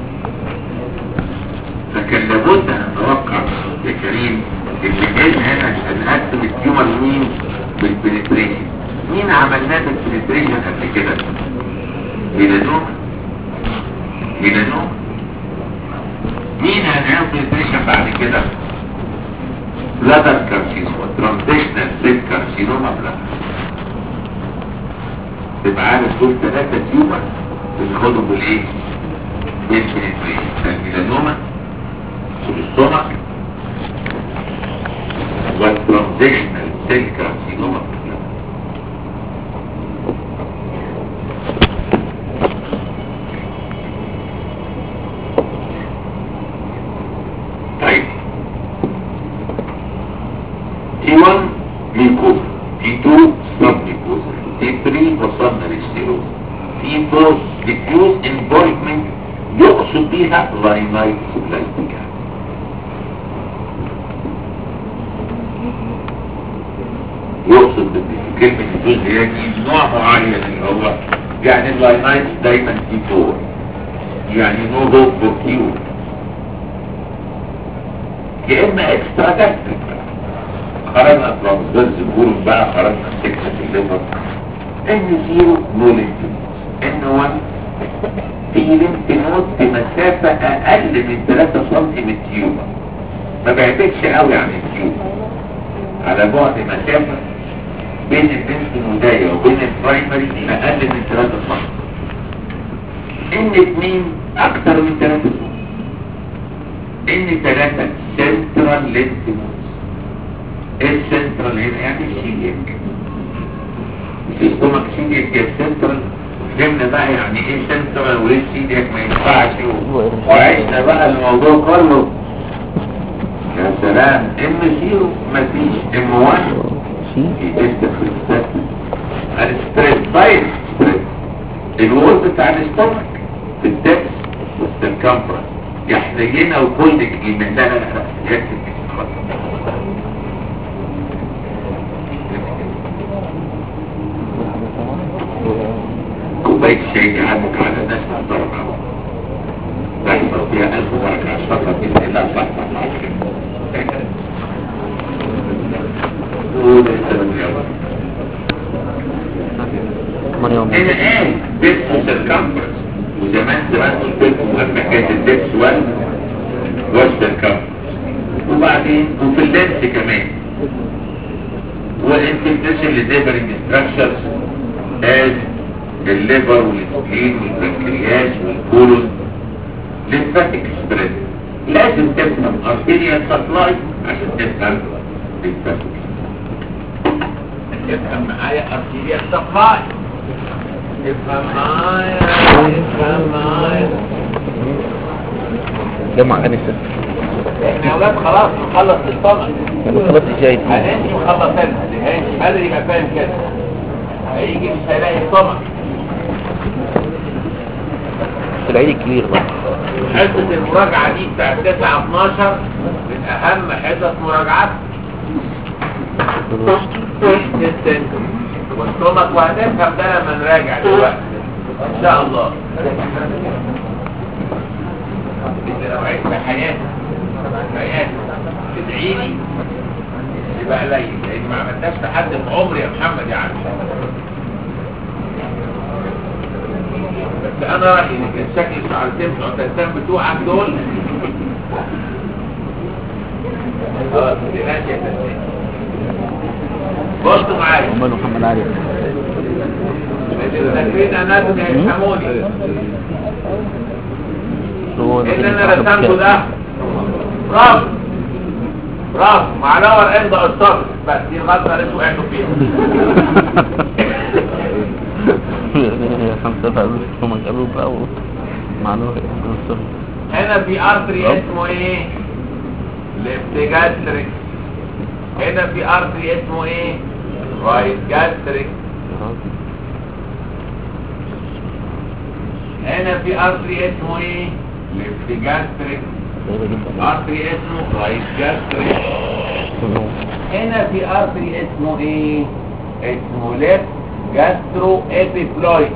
فكان لابد ان نتوقع يا كريم اللي جاي هنا عشان نقسم التيومر مين بالبنتريشن مين عملناه بالبنتريشن قبل كده ميلانوما ميلانوما مين هنعمل بنتريشن بعد كده بلادر كارسينوما ترانزيشنال سيل كارسينوما بلادر تبقى عارف دول ثلاثة تيومر بناخدهم بالايه بالبنتريشن الميلانوما والستومك والترانزيشنال سيل كارسينوما بلادر طيب T1 ميكوز T2 سب ميكوز T3 وصلنا للسيروز T4 diffuse involvement يقصد بيها لاينايتس بلاستيكا يقصد بكلمة diffuse هي دي نوع معين اللي هو يعني اللاينايتس دايما T4 يعني نو هوب فور كيور يا اما اكسترا جاستريك خرجنا ترانسفيرز بورم بقى خرجنا سكشن في الليفر ان زيرو نو لينفينوز ان 1 في لينفينوز بمسافة اقل من 3 سم من التيومر ما بعدتش قوي عن التيومر على بعد مسافة بين اللينفينوداية وبين البرايمري اقل من 3 سم ان 2 اكتر من 3 سم ان ثلاثة سنترال لينفينوز ايه السنترال هنا يعني السيليك السيستومك سيليك يا سنترال فهمنا بقى يعني ايه سنترال وايه سيليك ما ينفعش و- وعشنا بقى الموضوع كله يا سلام ام زيرو مفيش ام 1 في تست في الستات الستريس طيب ستريس الوول بتاع الاستومك في الدبس والسيركمفرنس يحتاجنا وكل جديد لا لا لا يكتب خلاص كوباية شاي يعلمك على الناس محترمة تحصل فيها ألف بركة عشرة بإذن الله صح صح صح قول السلام عليكم مريم هنا قال ديبس وسيركمفرنس وزمان زمان قلت لكم لما كانت الديبس وال والسيركمفرنس وبعدين وفي اللينس كمان والانفلتريشن للليفرنج ستراكشرز از الليفر والسبلين والبنكرياس والكولون ليمفاتيك سبريد لازم تفهم ارتيريال سبلاي عشان تفهم ليمفاتيك افهم معايا ارتيريال سبلاي افهم معايا افهم معايا جمع انسة احنا يا اولاد خلاص نخلص الطمع انا خلاص جاي هنمشي ونخلص انا اللي هيمشي بدري يبقى فاهم كده هيجي مش هيلاقي الطمع العيد الكبير بقى حصة المراجعة دي بتاعت 9 12 من أهم حصص مراجعات جدا والسمك وهنفهم ده لما نراجع دلوقتي إن شاء الله إذا لو عشت حياتي حياتي تدعي لي يبقى قليل لأن ما عملتهاش لحد في عمري يا محمد يا عم بس انا رأيي ان كان شكل الشعرتين بتوع التسام بتوعك دول اه تلاش يا تسام بصوا معايا عمال محمد عارف التكرين اناتومي هيفهموني هو اللي انا رسمته ده برافو برافو مع لور اند قصاد بس دي الغلطه اللي انتوا وقعتوا فيها خمسة فعلوا هم قالوا بقى و- معلومة هنا في ارتري اسمه ايه ليفت جاستريك هنا في ارتري اسمه ايه رايت جاستريك هنا في ارتري اسمه ايه ليفت جاستريك ارتري اسمه رايت جاستريك هنا في ارتري اسمه ايه اسمه ليفت جاسترو ابيبلويد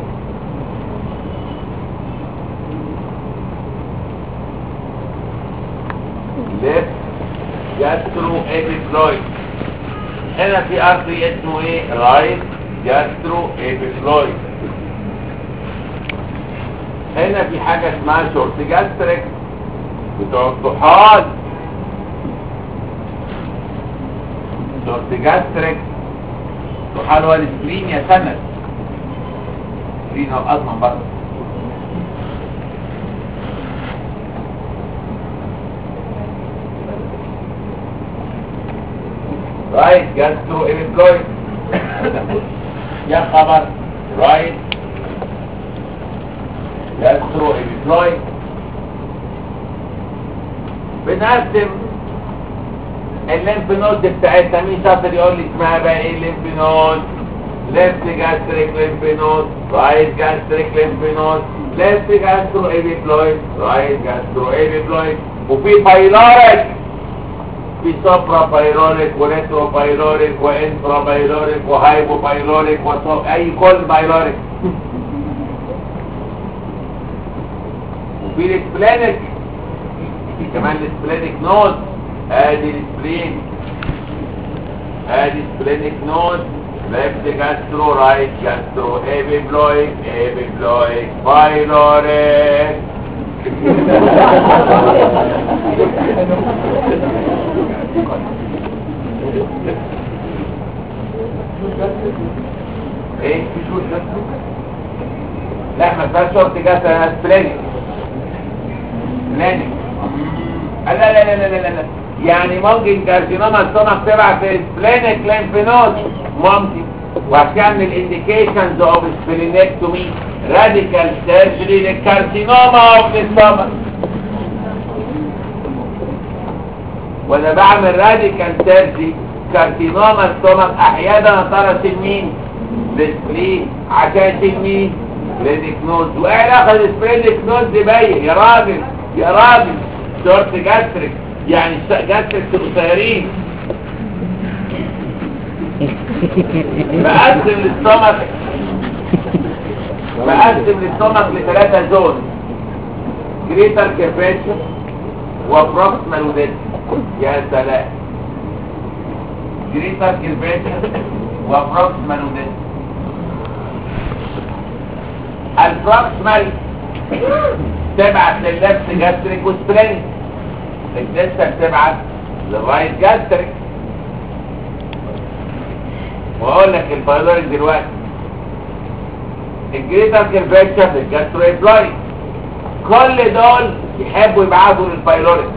ليفت جاسترو ابيبلويد هنا في ارتري اسمه ايه رايت جاسترو ابيبلويد هنا في حاجة اسمها شورت جاستريك بتوع الطحال شورت جاستريك طحال هو السكرين يا سند سكرين هو اضمن برضه رايت جاسترو امبلويد يا خبر رايت جاسترو امبلويد بنقسم الليمف نود بتاعتنا مين شاطر يقول لي اسمها بقى ايه الليمف نود ليفت جاستريك ليمف نود رايت جاستريك ليمف نود ليفت جاسترو امبلويد رايت جاسترو امبلويد وفي بايلاريك في سوبرا بايلوريك وريترو بايلوريك وانترا بايلوريك وهايبو بايلوريك وصوب اي كل بايلوريك وفي الاسبلانيك في كمان الاسبلانيك نود ادي الاسبلين ادي الاسبلانيك نود ليفت جاسترو رايت جاسترو ايبيبلويك ايبيبلويك بايلوريك ايه في شو لا ما فيهاش شورت جاس سبلانيك سبلانيك لا لا لا لا لا لا يعني ممكن كارسينوما السtomach تبع في سبلانيك ليمفينود ممكن وعشان من الانديكيشنز اوف سبلينكتومي راديكال سيرجري للكارسينوما اوف السtomach وانا بعمل راديكال سيرجري كارسينوما السtomach احيانا ترى مين للسبلين عشان مين سبلينيك نود وايه علاقه السبلينيك نود دي باين يا راجل يا راجل شورت جاستريك يعني جاستريك قصيرين بقسم الاستومك بقسم الاستومك لثلاثة زون جريتر كيرفيشن وبروكسيمال وديد يا سلام جريتر كيرفيشن وبروكسيمال وديد البروكسيمال تبعت لللفت جاستريك وسبرينج الدستة بتبعت للرايت جاستريك واقول لك البايلوريك دلوقتي الجريتر كيرفيتشر الجاسترويبلايت كل دول يحبوا يبعثوا للبايلوريك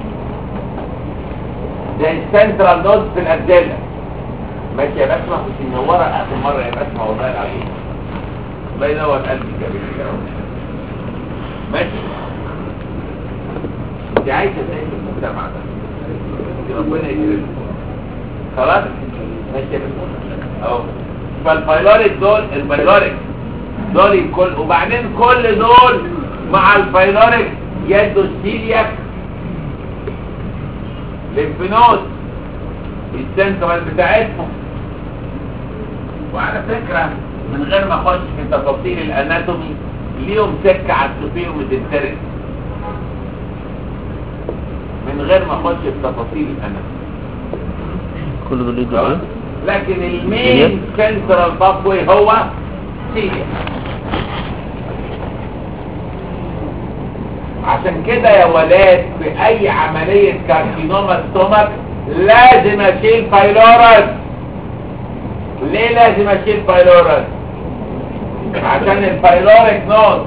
زي السنترال نود في الاجزله ماشي يا بسمة كنت منورة اخر مرة يا بسمة والله العظيم الله ينور قلبي يا بنتي ماشي انت عايشة ازاي في المجتمع ده انت ربنا يكرمك خلاص ماشي يا بنتي اهو فالبايلوريك دول البايلوريك دول الكل وبعدين كل دول مع البايلوريك يدوا السيلياك للفينود السنترال بتاعتهم وعلى فكرة من غير ما اخش في تفاصيل الاناتومي ليهم سكة على السوفيوم الانترس من غير ما اخش في تفاصيل الاناتومي كل دول يدوا خلاص؟ ايه؟ لكن المين سنترال بابوي هو سيليا عشان كده يا ولاد في اي عملية كارسينوما ستومك لازم اشيل بايلورس ليه لازم اشيل بايلورس عشان البايلوريك نود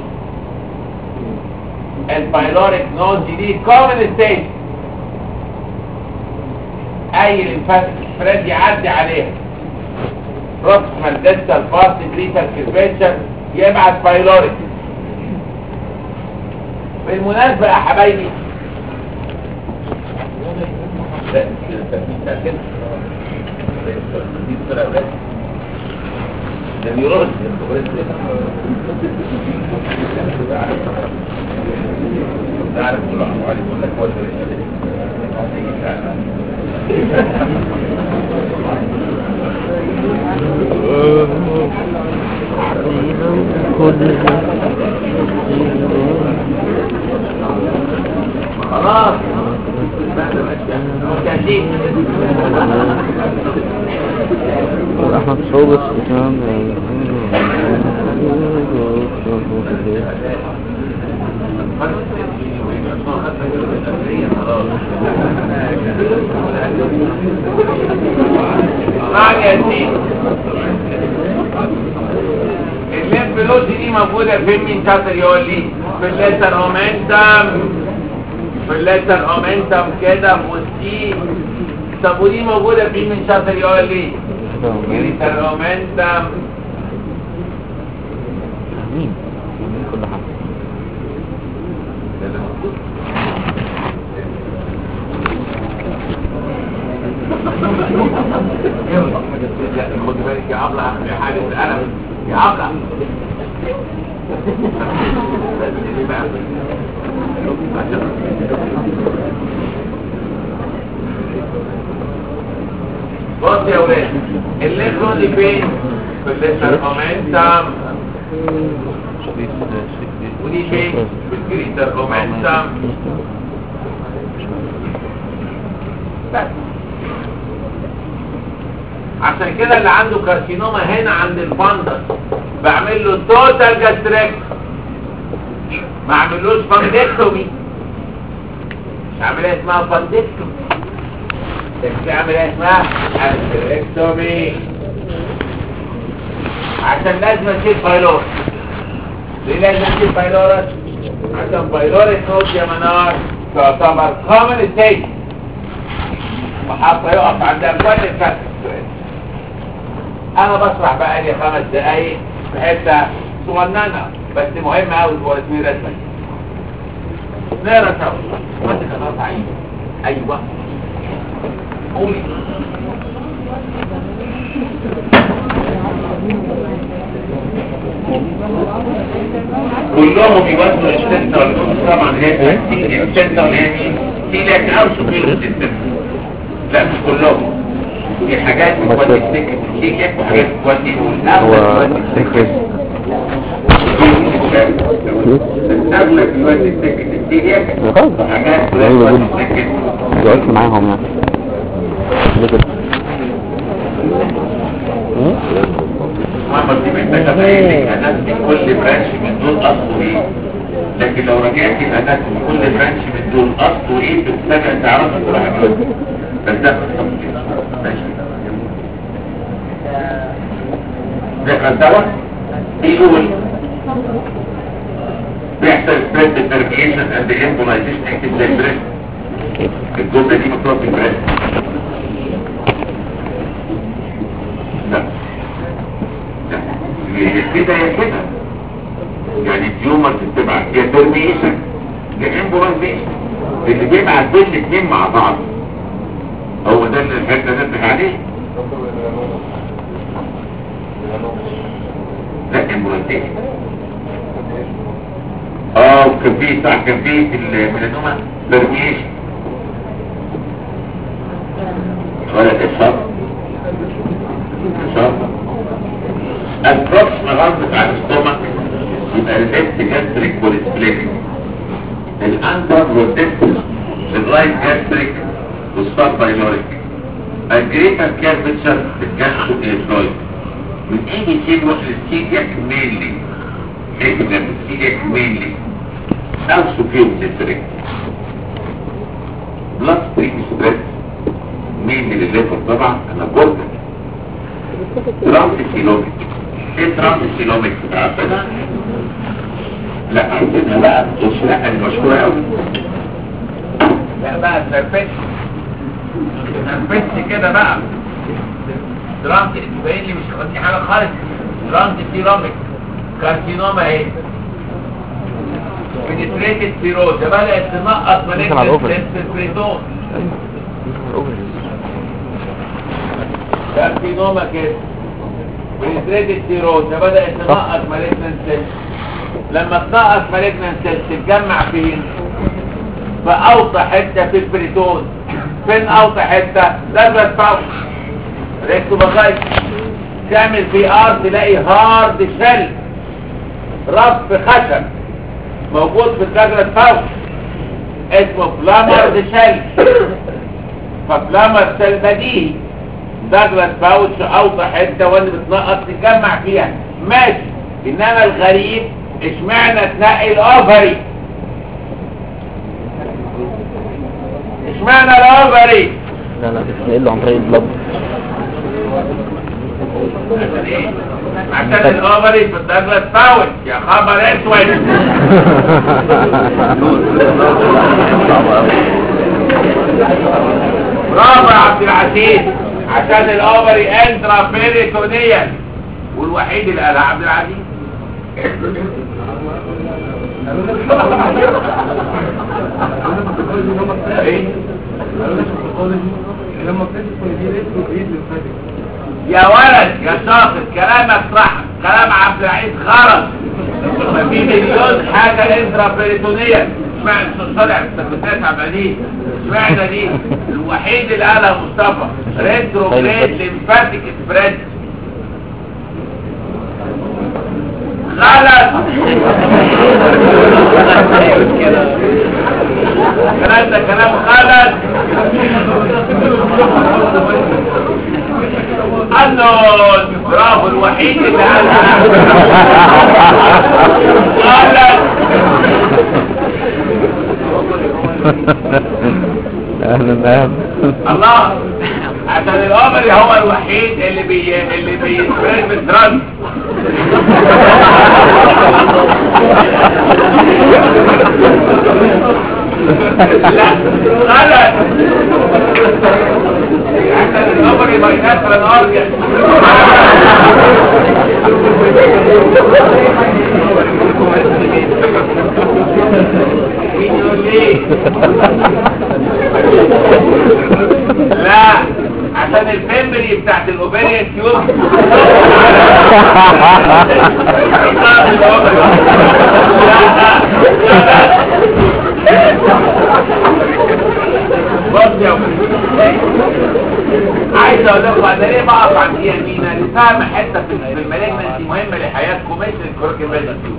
البايلوريك نود دي دي كومن ستيج اي ليمفاتيك سبريد يعدي عليها بروكسيمال ديستال بارت جريتال كيرفيتشر يبعت بايلوريك بالمناسبة يا حبايبي لا كده تركيز بقى كده دي الصورة بس ده بيرد تعرف كل واحد يقول لك هو خلاص مكانين احمد صوبس كمان معك يا سيدي الليمف نود دي موجودة فين مين شاطر يقول لي في الليتر اومنتم في الليتر اومنتم كده في وسطيه طب ودي موجودة فين من شاطر يقول لي في الليتر اومنتم مين كل حاجة خد بالك يا عبلة يا حارس القلم يا عبلة بص يا ولاد الليترون دي فين؟ في الليتر مومنتم ودي فين؟ في الجريتر مومنتم بس عشان كده اللي عنده كارسينوما هنا عند الفندس بعمل له توتال جاستريك ما اعملوش فاندكتومي مش عمليه اسمها فاندكتومي في عمليه اسمها استريكتومي عشان لازم اشيل بايلورس ليه لازم اشيل بايلورس عشان بايلورس نوت يا منار تعتبر كومن ستيج وحاطه يقف عند كل الفتح انا بشرح بقى لي خمس دقايق في حته صغننه بس مهمه قوي هو اسمي رسمي نقرا سوا وانت خلاص عايز ايوه قولي كلهم يوزنوا الستة والنص طبعا هي الستة والهي تيلك او سكيلو الستة لا مش كلهم في حاجات بتودي السكة التيلك وحاجات بتودي هو الأغلب سكرت الأغلب بيودي السكة التيلك وحاجات غريبة بتودي جدا السكة جاوبت معاهم يعني ليه كده؟ ايه؟ محمد دي محتاجة بقى لك أناتمي كل برانش من دول أصله إيه لكن لو رجعت الأناتمي كل برانش من دول أصله إيه بتتابع تعرف كل حاجة بس ده بالتفصيل ماشي نقرا سوا بيقول بيحصل سبريد ديترميشن اند امبولايزيشن اكتب زي البريست الجمله دي مكتوبه في البريست لا لا هي كده يا كده يعني التيومر بتبعت يا ترميشن يا امبولايزيشن اللي بيبعت بين الاثنين مع بعض هو ده اللي الحته نبه عليه لا امبولايزيشن اه وكان في صح كان في في الميلانوما برميشن ولا الشر الشر البروكس غلطت على الستومك يبقى الليفت جاستريك والسبلينك الاندر والديست الرايت جاستريك والسب بايلوريك الجريتر كيرفتشر بالجاسترو الفلويد من اي بي سي نروح للسيدياك مينلي اكتب السيدياك مينلي او سوفيوم سيستريك بلاد ستريم سبريد مين من الليفر طبعا انا بورد ترانس سيلوميك ايه ترانس سيلوميك عارفينها لا عارفينها بقى تشرحها المشهورة قوي لا بقى تنرفش تنرفش كده بقى ترانس تبين لي مش قصدي حاجة خالص ترانس سيلوميك كارسينوما اهي بنتريتد فيروزا بدأت تنقص ممكن على الأوفر. الفريتون الاوفرز كارسينوما كده بنتريتد فيروزا بدأت تنقص مالجنان سيلز لما تنقص مالجنان سيلز تتجمع فين؟ في أوطى حتة في البريتون فين أوطى حتة؟ دبلت باوش ريكتو بغاية تعمل في ار تلاقي هارد شل رف خشب موجود في الدجلة باوش اسمه فلامر شل ففلامر شل بديهي دجلة باوش اوطى حتة وانت بتنقص تجمع فيها ماشي انما الغريب اشمعنى تنقي الاوفري اشمعنى الاوفري لا لا بتنقل له عن طريق البلد عشان ايه؟ عشان الاوفري في الدجلة باوش يا خبر اسود برافو يا عبد العزيز عشان الاوفري انترا بيريتونيا والوحيد اللي قالها عبد العزيز ايه لما اكتشفوا ان دي ريترو بريد للفاتك يا ولد يا شاطر كلامك صح كلام عبد العزيز غلط ما في مليون حاجه انترا بيريتونيا اشمعنى طالع السكرتير عبد العزيز اشمعنى دي الوحيد اللي قالها مصطفى ريترو بريد ليمفاتيك سبريد غلط الكلام ده كلام غلط الله برافو الوحيد اللي قالها غلط اهلا اهلا الله عشان الامر هو الوحيد اللي بي اللي بيسبرد بالدرج لا غلط عشان الامر يبقى ينفر الارجل مين يقول ليه لا عشان الفيمبري بتاعت الاوبريان تيوب بص يا ولد. عايز اقول لكم انا ليه بقف عند دي يمينه لفهم حته في في المالجنسي مهمه لحياتكم مش الكوركيبيلا تيوب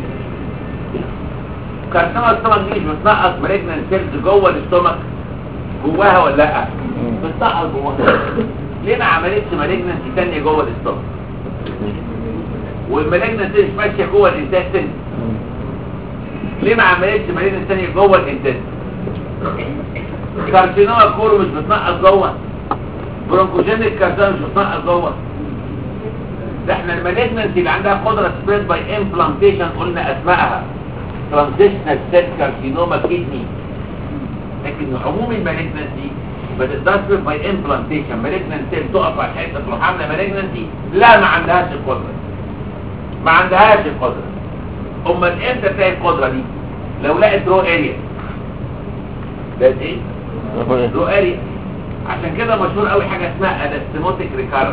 كارسينوما الستومك دي مش بتنقص مالجنان سيلز جوه الاستومك جواها ولا لا بتنقص جواها ليه ما عملتش مالجنانسي تانية جوه الاستومك والمالجنانسي مش ماشيه جوه الانتستين ليه ما عملتش مالجنانسي تانية جوه الانتستين كارسينوما كورو مش بتنقص جوه برونكوجينيك كارسينوما مش بتنقص جوه ده احنا المالجنانسي اللي عندها قدره سبريد باي امبلانتيشن قلنا اسمائها ترانزيشنال سيل كارسينوما كيدني لكن عموم المالجنسي ما تقدرش تبقى باي امبلانتيشن مالجنان سيل تقف على الحته تروح عامله مالجنسي لا ما عندهاش القدره ما عندهاش القدره امال امتى تلاقي القدره دي لو لقت رو اريا لقت ايه رو اريا عشان كده مشهور قوي حاجه اسمها انستموتيك ريكارنس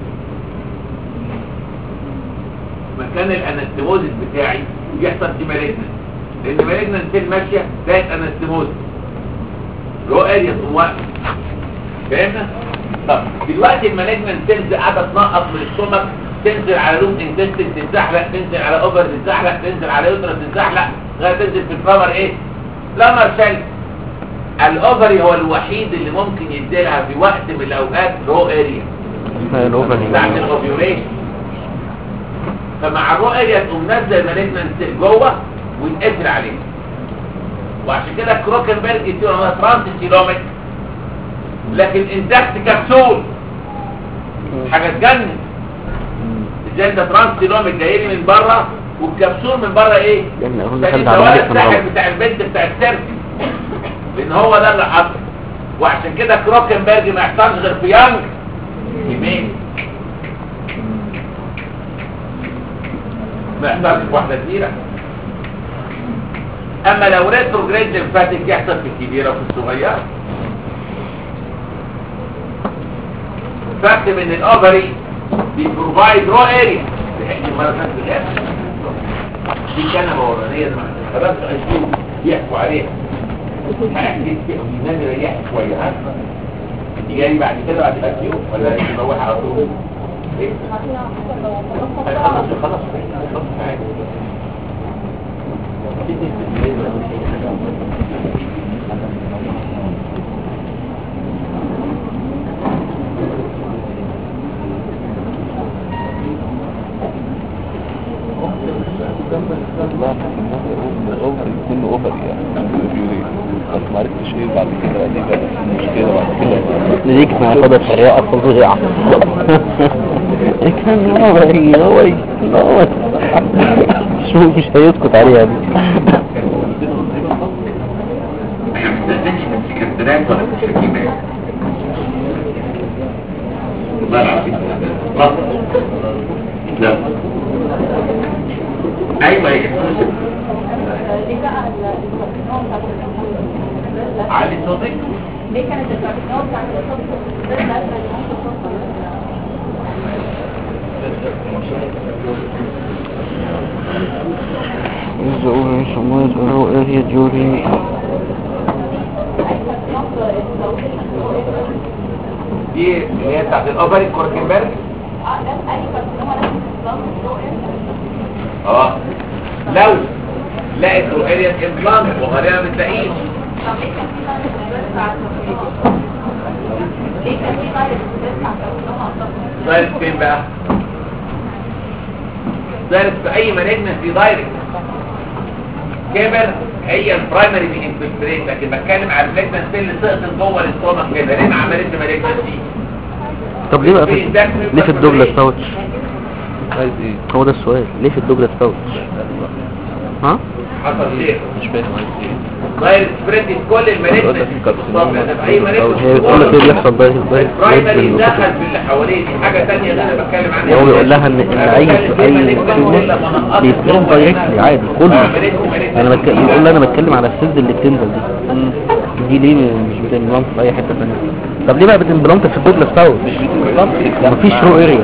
مكان الانستموزيس بتاعي بيحصل في مالجنان لان مالجنان سيل ماشيه زي الانستموزيس رو اريا تقوم واقفه فاهمنا؟ طب دلوقتي المالجنان سيلز قاعده تنقط من السtomach تنزل على لوب انتستين تتزحلق تنزل على اوفر تتزحلق تنزل على يوترس تتزحلق لغايه تنزل في الفلامر ايه؟ فلامر سيل الاوفري هو الوحيد اللي ممكن يديلها في وقت من الاوقات رو اريا بتاعت الاوفيوليشن فمع الرؤية اريا تقوم نزل المالجنان سيل جوه ويتقفل عليه وعشان كده كروكنبرج يصير على ترانس سيلوميك لكن اندكت كبسول حاجه تجنن ازاي انت ترانس سيلوميك جاي لي من بره والكبسول من بره ايه؟ جنن، أهو تاني دخلت على سواء مالك من الساحل غلط. بتاع البنت بتاع السيرك لان هو ده اللي حصل وعشان كده كروكنبرج ما يحصلش غير في يانج يمين ما يحصلش في واحده كبيره اما لو ريتروجريد ليمفاتيك يحصل في الكبيره وفي الصغيره فاكتب ان الاوفري بيبروفايد رو اريا بحيث المره اللي فاتت غير دي كنبه ورانيه زي ما احنا خلاص عايزين يحكوا عليها هيحكي فيها وينام يريح شويه ها انت جاي بعد كده بعد الاكيو ولا انت مروح على طول ايه خلاص خلاص خلاص معاك لا اوفر كله اوفر يعني بيوري بس ما عرفتش ايه بعد كده دي بقى المشكله بعد كده ليك ما خدت حريقة فظيعة كان نوعي نوعي نوعي شو مش هيسكت عليها دي احنا ما بنستخدمش مسكندرات ولا مسكينات والله العظيم لا لا ايوه هي فلوس ليه بقى الكارسينوم بتاعت الأطفال؟ علي صوتك ليه كانت الكارسينوم بتاعت الأطفال بالذات لازم يزعوا يسموا يزعوا اريا جوري دي اللي هي بتاعت الاوفري كوركنبرج اه لو لقيت اريا امبلانت وغالبا ما بتلاقيش دايركت فين بقى دايركت في اي مالجنس دي دايركت كبر هي البرايمري دي انفلتريت لكن بتكلم على المالجنس اللي سقطت جوه الاستومك كده ليه ما عملتش مالجنس دي طب ليه بقى في ليه في الدوجلاس باوتش عايز ايه هو ده السؤال ليه في الدوجلاس باوتش ها حصل ليه مش فاهم عايز ايه دايركت سبريد كل المالجنس في اي مالجنس هي بتقول لك ايه بيحصل ده ده البرايمري دخل في اللي حواليه دي حاجه ثانيه اللي انا بتكلم عنها هو بيقول لها ان ان اي اي تيومر بيتكلم دايركتلي عادي كله انا بتكلم بيقول لي انا بتكلم على السيلز اللي بتنزل دي دي ليه مش بتنبلانت في اي حته ثانيه طب ليه بقى بتنبلانت في الدوجلاس باوتش مش بتتكلم مفيش رو اريا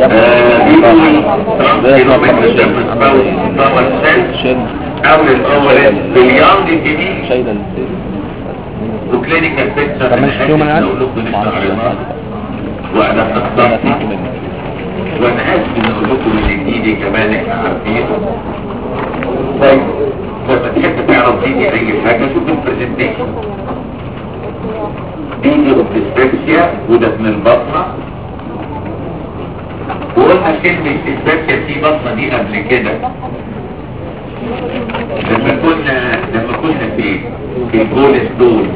شيل او الاول باليوند دي شايله السيل وكلينيكال بيكتشر طب مش يوم انا اقول لكم لسه معرفش عليها وانا انا استخدمت فيك منه وانا اسف ان اقول لكم ان دي كمان احنا عارفينه طيب لما تحب تعرف دي اي حاجه شوف البرزنتيشن دي ديسبيبسيا وده من البطنه وقلنا كلمة ديسبيبسيا في بطنه دي قبل كده لما كنا لما كنا في في الجول ستون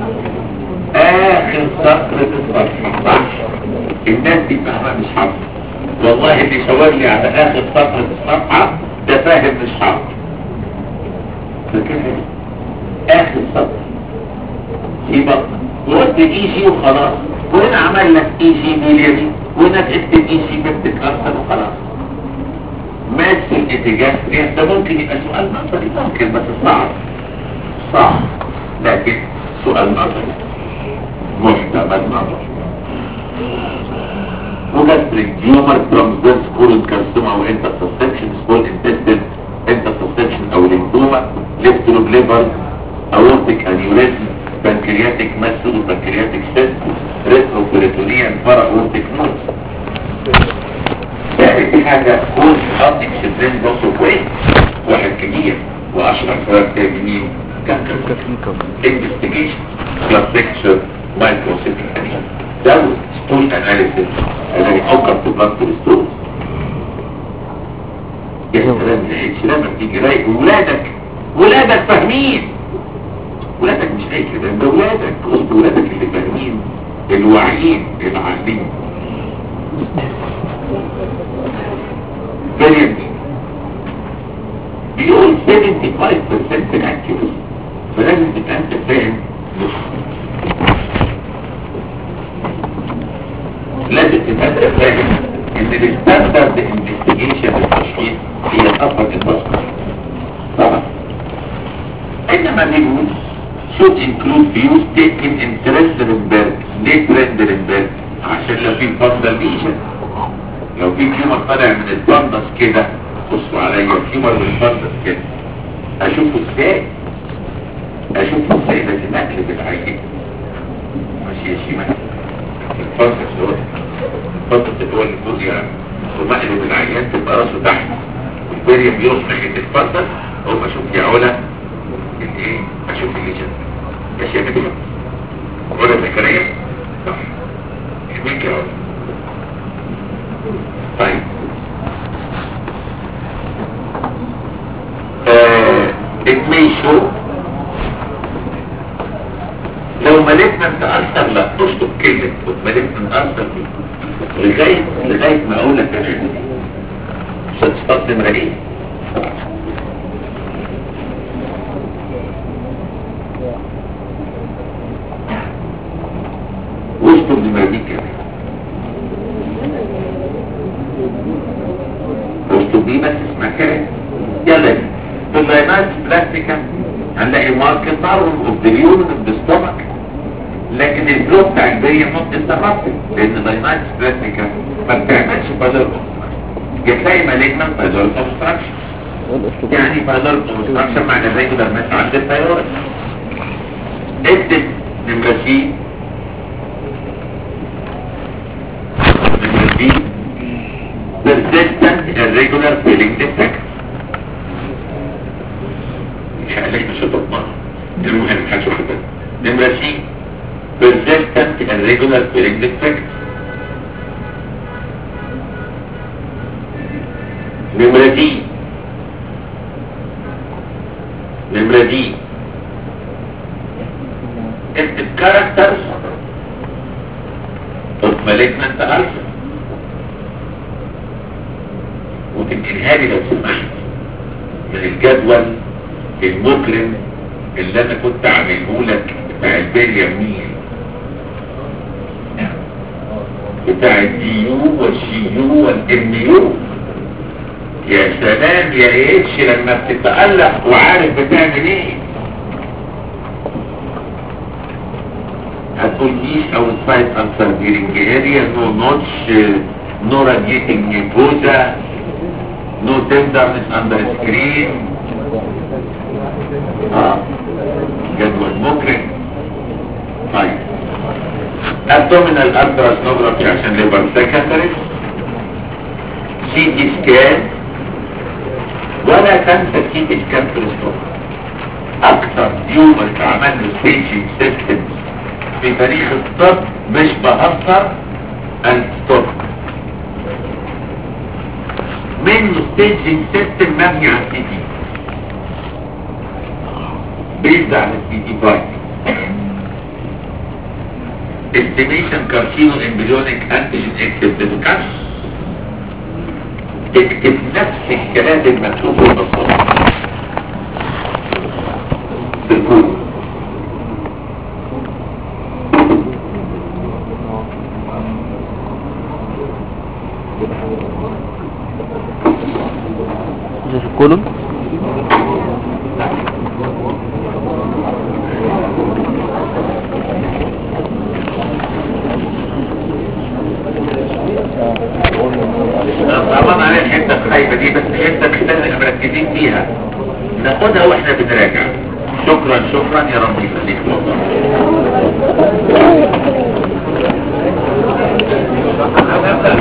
اخر سطر في الصفحه صح الناس دي فاهمه مش حافظه والله اللي شاور لي على اخر سطر في الصفحه ده فاهم مش حافظ فاكرها دي؟ اخر سطر في بطن وقلت اي جي وخلاص وهنا عمل لك اي جي ميلياري وهنا تكتب اي جي بنت كارثه وخلاص ماشي الاتجاه ده ممكن يبقى سؤال نظري ممكن بس صعب صعب لكن سؤال نظري محتمل نظري وجاستريك تيومر ترانسفيرس كولون كارسوما وانت سسبشن سكول انتستين انت سسبشن او ليمفوما ليفت لوب ليفر اورتيك انيوريزم بنكرياتيك ماسود وبنكرياتيك سيست ريترو بريتونيان فرا اورتيك نوز ثالث حاجة كون خاطئ شبرين بصوا كويس واحد كبير واشهر فرق تاجمين كان investigation blood picture microcytic anemia زود stool analysis الذي اوقف تبقى الستول يا سلام العيش لما تيجي رايق ولادك ولادك فاهمين ولادك مش اي كده ده ولادك قصد ولادك اللي فاهمين الواعيين العاقلين variant بيقول 75% accuracy فلازم تبقى انت فاهم لازم تبقى انت فاهم ان الستاندرد انفستيجيشن التشخيص هي الابر البصر طبعا common views should include views taken in Trendelenburg ليه Trendelenburg عشان لو في فندل ليجن لو في تيومر طالع من الفندس كده بصوا عليا تيومر من الفندس كده اشوفه ازاي اشوفه ازاي لازم اقلب العين ماشي يا شيماء الفندس هو الفندس اللي هو الجزء يعني ثم اقلب العيان تبقى راسه تحت والبريم يروح ناحيه الفندس اقوم اشوف يا علا الايه اشوف الليجن ماشي يا كده علا زكريا صح يهمك يا علا طيب آه it may show لو ملكنا انت اكثر لا تشطب كلمة ملكنا انت اكثر لغاية لغاية ما اقول لك انا مش هتستخدم رقيق واشطب دماغيك كمان واشطب دي بس اسمها كلام يلا دي في اللاينات بلاستيكا هنلاقي ماركت نارون اوف ذا يورين اوف ذا ستومك لكن الفلو بتاع البريه نوت انتربتد لان اللاينات بلاستيكا ما بتعملش بازل تلاقي مالجنا بازل اوبستراكشن يعني بازل اوبستراكشن معنى زي كده المس عند الثيرويد اكتب نمرة سي نمرة سي persistent irregular feeling defect مش هقلك مش هتضمن المهم هنشوف ده نمرة سي persistent irregular feeling defect نمرة دي نمرة دي اكتب characters of malignant ulcer وتنقلها لي لو سمحت من الجدول المكرم اللي انا كنت عامله لك بتاع البريا مين بتاع الدي يو والسي يو والام يو يا سلام يا اتش لما بتتألق وعارف بتعمل ايه هتقول ايش او سايت انسر ديرنج اريا نو نوتش نو راديتنج نيكوزا no tenderness under screen اه جدول مكرم طيب abdominal ultrasonography عشان liver secondary سي تي سكان ولا تنسى سي تي سكان في الاسبوع اكثر تيومر اتعمل له staging systems في تاريخ الطب مش بهزر and stop منه staging system مبني على السي تي بيزد على السي تي بايت estimation carcino embryonic antigen acceptance تكتب نفس الكلام المكتوب في البصرة في الكود زي في الكولون طبعا على الحته الخايبه دي بس حته كده احنا مركزين فيها ناخدها واحنا بنراجع شكرا شكرا يا رب يخليك والله